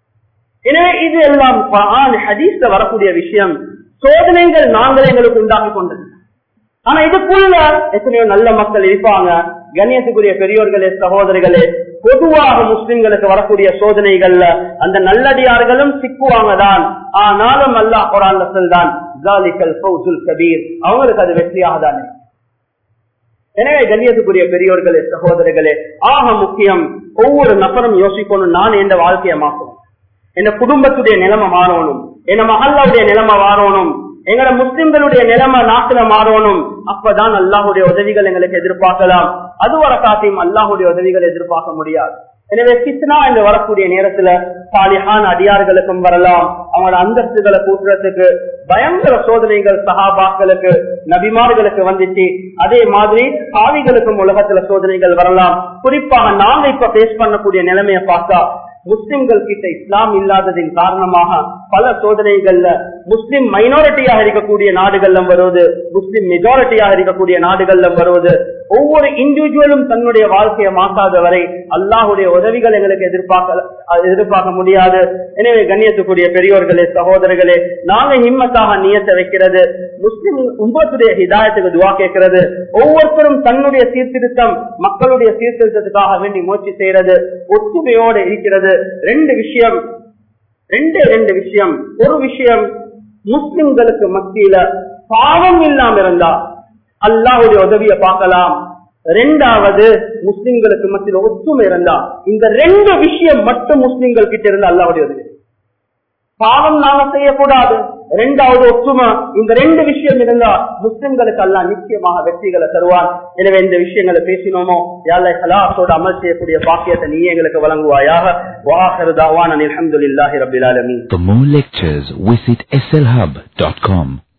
எனவே இது எல்லாம் ஹதீஸ்ல வரக்கூடிய விஷயம் சோதனைகள் நாங்கள் எங்களுக்கு உண்டாக்கி கொண்டது ஆனா இதுக்குள்ள எத்தனையோ நல்ல மக்கள் இருப்பாங்க கண்ணியத்துக்குரிய பெரியோர்களே சகோதரிகளே பொதுவாக முஸ்லிம்களுக்கு வரக்கூடிய சோதனைகள்ல அந்த நல்லடியார்களும் சிக்குவாங்க தான் ஆனாலும் அல்லாஹ் குரான் தான் கபீர் அவங்களுக்கு அது வெற்றியாக தான் எனவே கண்ணியத்துக்குரிய பெரியோர்களே சகோதரர்களே ஆக முக்கியம் ஒவ்வொரு நபரும் யோசிக்கணும் நான் எந்த வாழ்க்கையை மாற்றணும் என் குடும்பத்துடைய நிலைமை மாறணும் என் மகல்லாவுடைய நிலைமை மாறணும் எங்களோட முஸ்லிம்களுடைய நிலைமை நாட்டுல மாறணும் அப்பதான் அல்லாஹுடைய உதவிகள் எங்களுக்கு எதிர்பார்க்கலாம் அது வர காட்டியும் அல்லாஹுடைய உதவிகள் எதிர்பார்க்க முடியாது எனவே கித்னா என்று வரக்கூடிய நேரத்துல சாலிஹான் அடியார்களுக்கும் வரலாம் அவங்களோட அந்தஸ்துகளை கூட்டுறதுக்கு பயங்கர சோதனைகள் சகாபாக்களுக்கு நபிமார்களுக்கு வந்துச்சு அதே மாதிரி சாவிகளுக்கும் உலகத்துல சோதனைகள் வரலாம் குறிப்பாக நாங்க இப்ப பேஸ் பண்ணக்கூடிய நிலைமையை பார்த்தா முஸ்லிம்கள் கிட்ட இஸ்லாம் இல்லாததின் காரணமாக பல சோதனைகள்ல முஸ்லிம் மைனாரிட்டியாக இருக்கக்கூடிய நாடுகள்ல வருவது முஸ்லிம் மெஜாரிட்டியாக இருக்கக்கூடிய நாடுகள்ல வருவது ஒவ்வொரு இண்டிவிஜுவலும் தன்னுடைய வாழ்க்கையை மாற்றாத வரை அல்லாஹுடைய உதவிகள் எங்களுக்கு எதிர்பார்க்க எதிர்பார்க்க முடியாது எனவே கண்ணியத்துக்குரிய பெரியோர்களே சகோதரர்களே நாங்க ஹிம்மத்தாக நியத்தை வைக்கிறது முஸ்லிம் உம்பத்துடைய ஹிதாயத்துக்கு துவா கேட்கிறது ஒவ்வொருத்தரும் தன்னுடைய சீர்திருத்தம் மக்களுடைய சீர்திருத்தத்துக்காக வேண்டி முயற்சி செய்யறது ஒத்துமையோடு இருக்கிறது ரெண்டு விஷயம் ரெண்டு ரெண்டு விஷயம் ஒரு விஷயம் முஸ்லிம்களுக்கு மத்தியில பாவம் இல்லாம இருந்தா அல்லாஹுடைய உதவியை பார்க்கலாம் ரெண்டாவது முஸ்லிம்களுக்கு மத்தியில ஒற்றுமை இருந்தா இந்த ரெண்டு விஷயம் மட்டும் முஸ்லிம்கள் கிட்ட இருந்து அல்லாஹுடைய உதவி பாவம் நாம செய்யக்கூடாது ரெண்டாவது ஒற்றுமை இந்த ரெண்டு விஷயம் இருந்தா முஸ்லிம்களுக்கு எல்லாம் நிச்சயமாக வெற்றிகளை தருவான் எனவே இந்த விஷயங்களை பேசினோமோ யாரை ஹலாசோட அமல் செய்யக்கூடிய பாக்கியத்தை நீ எங்களுக்கு வழங்குவாயாக வாஹருதாவான் அலமதுல்லாஹி ரபில் ஆலமீன் For more lectures, visit slhub.com.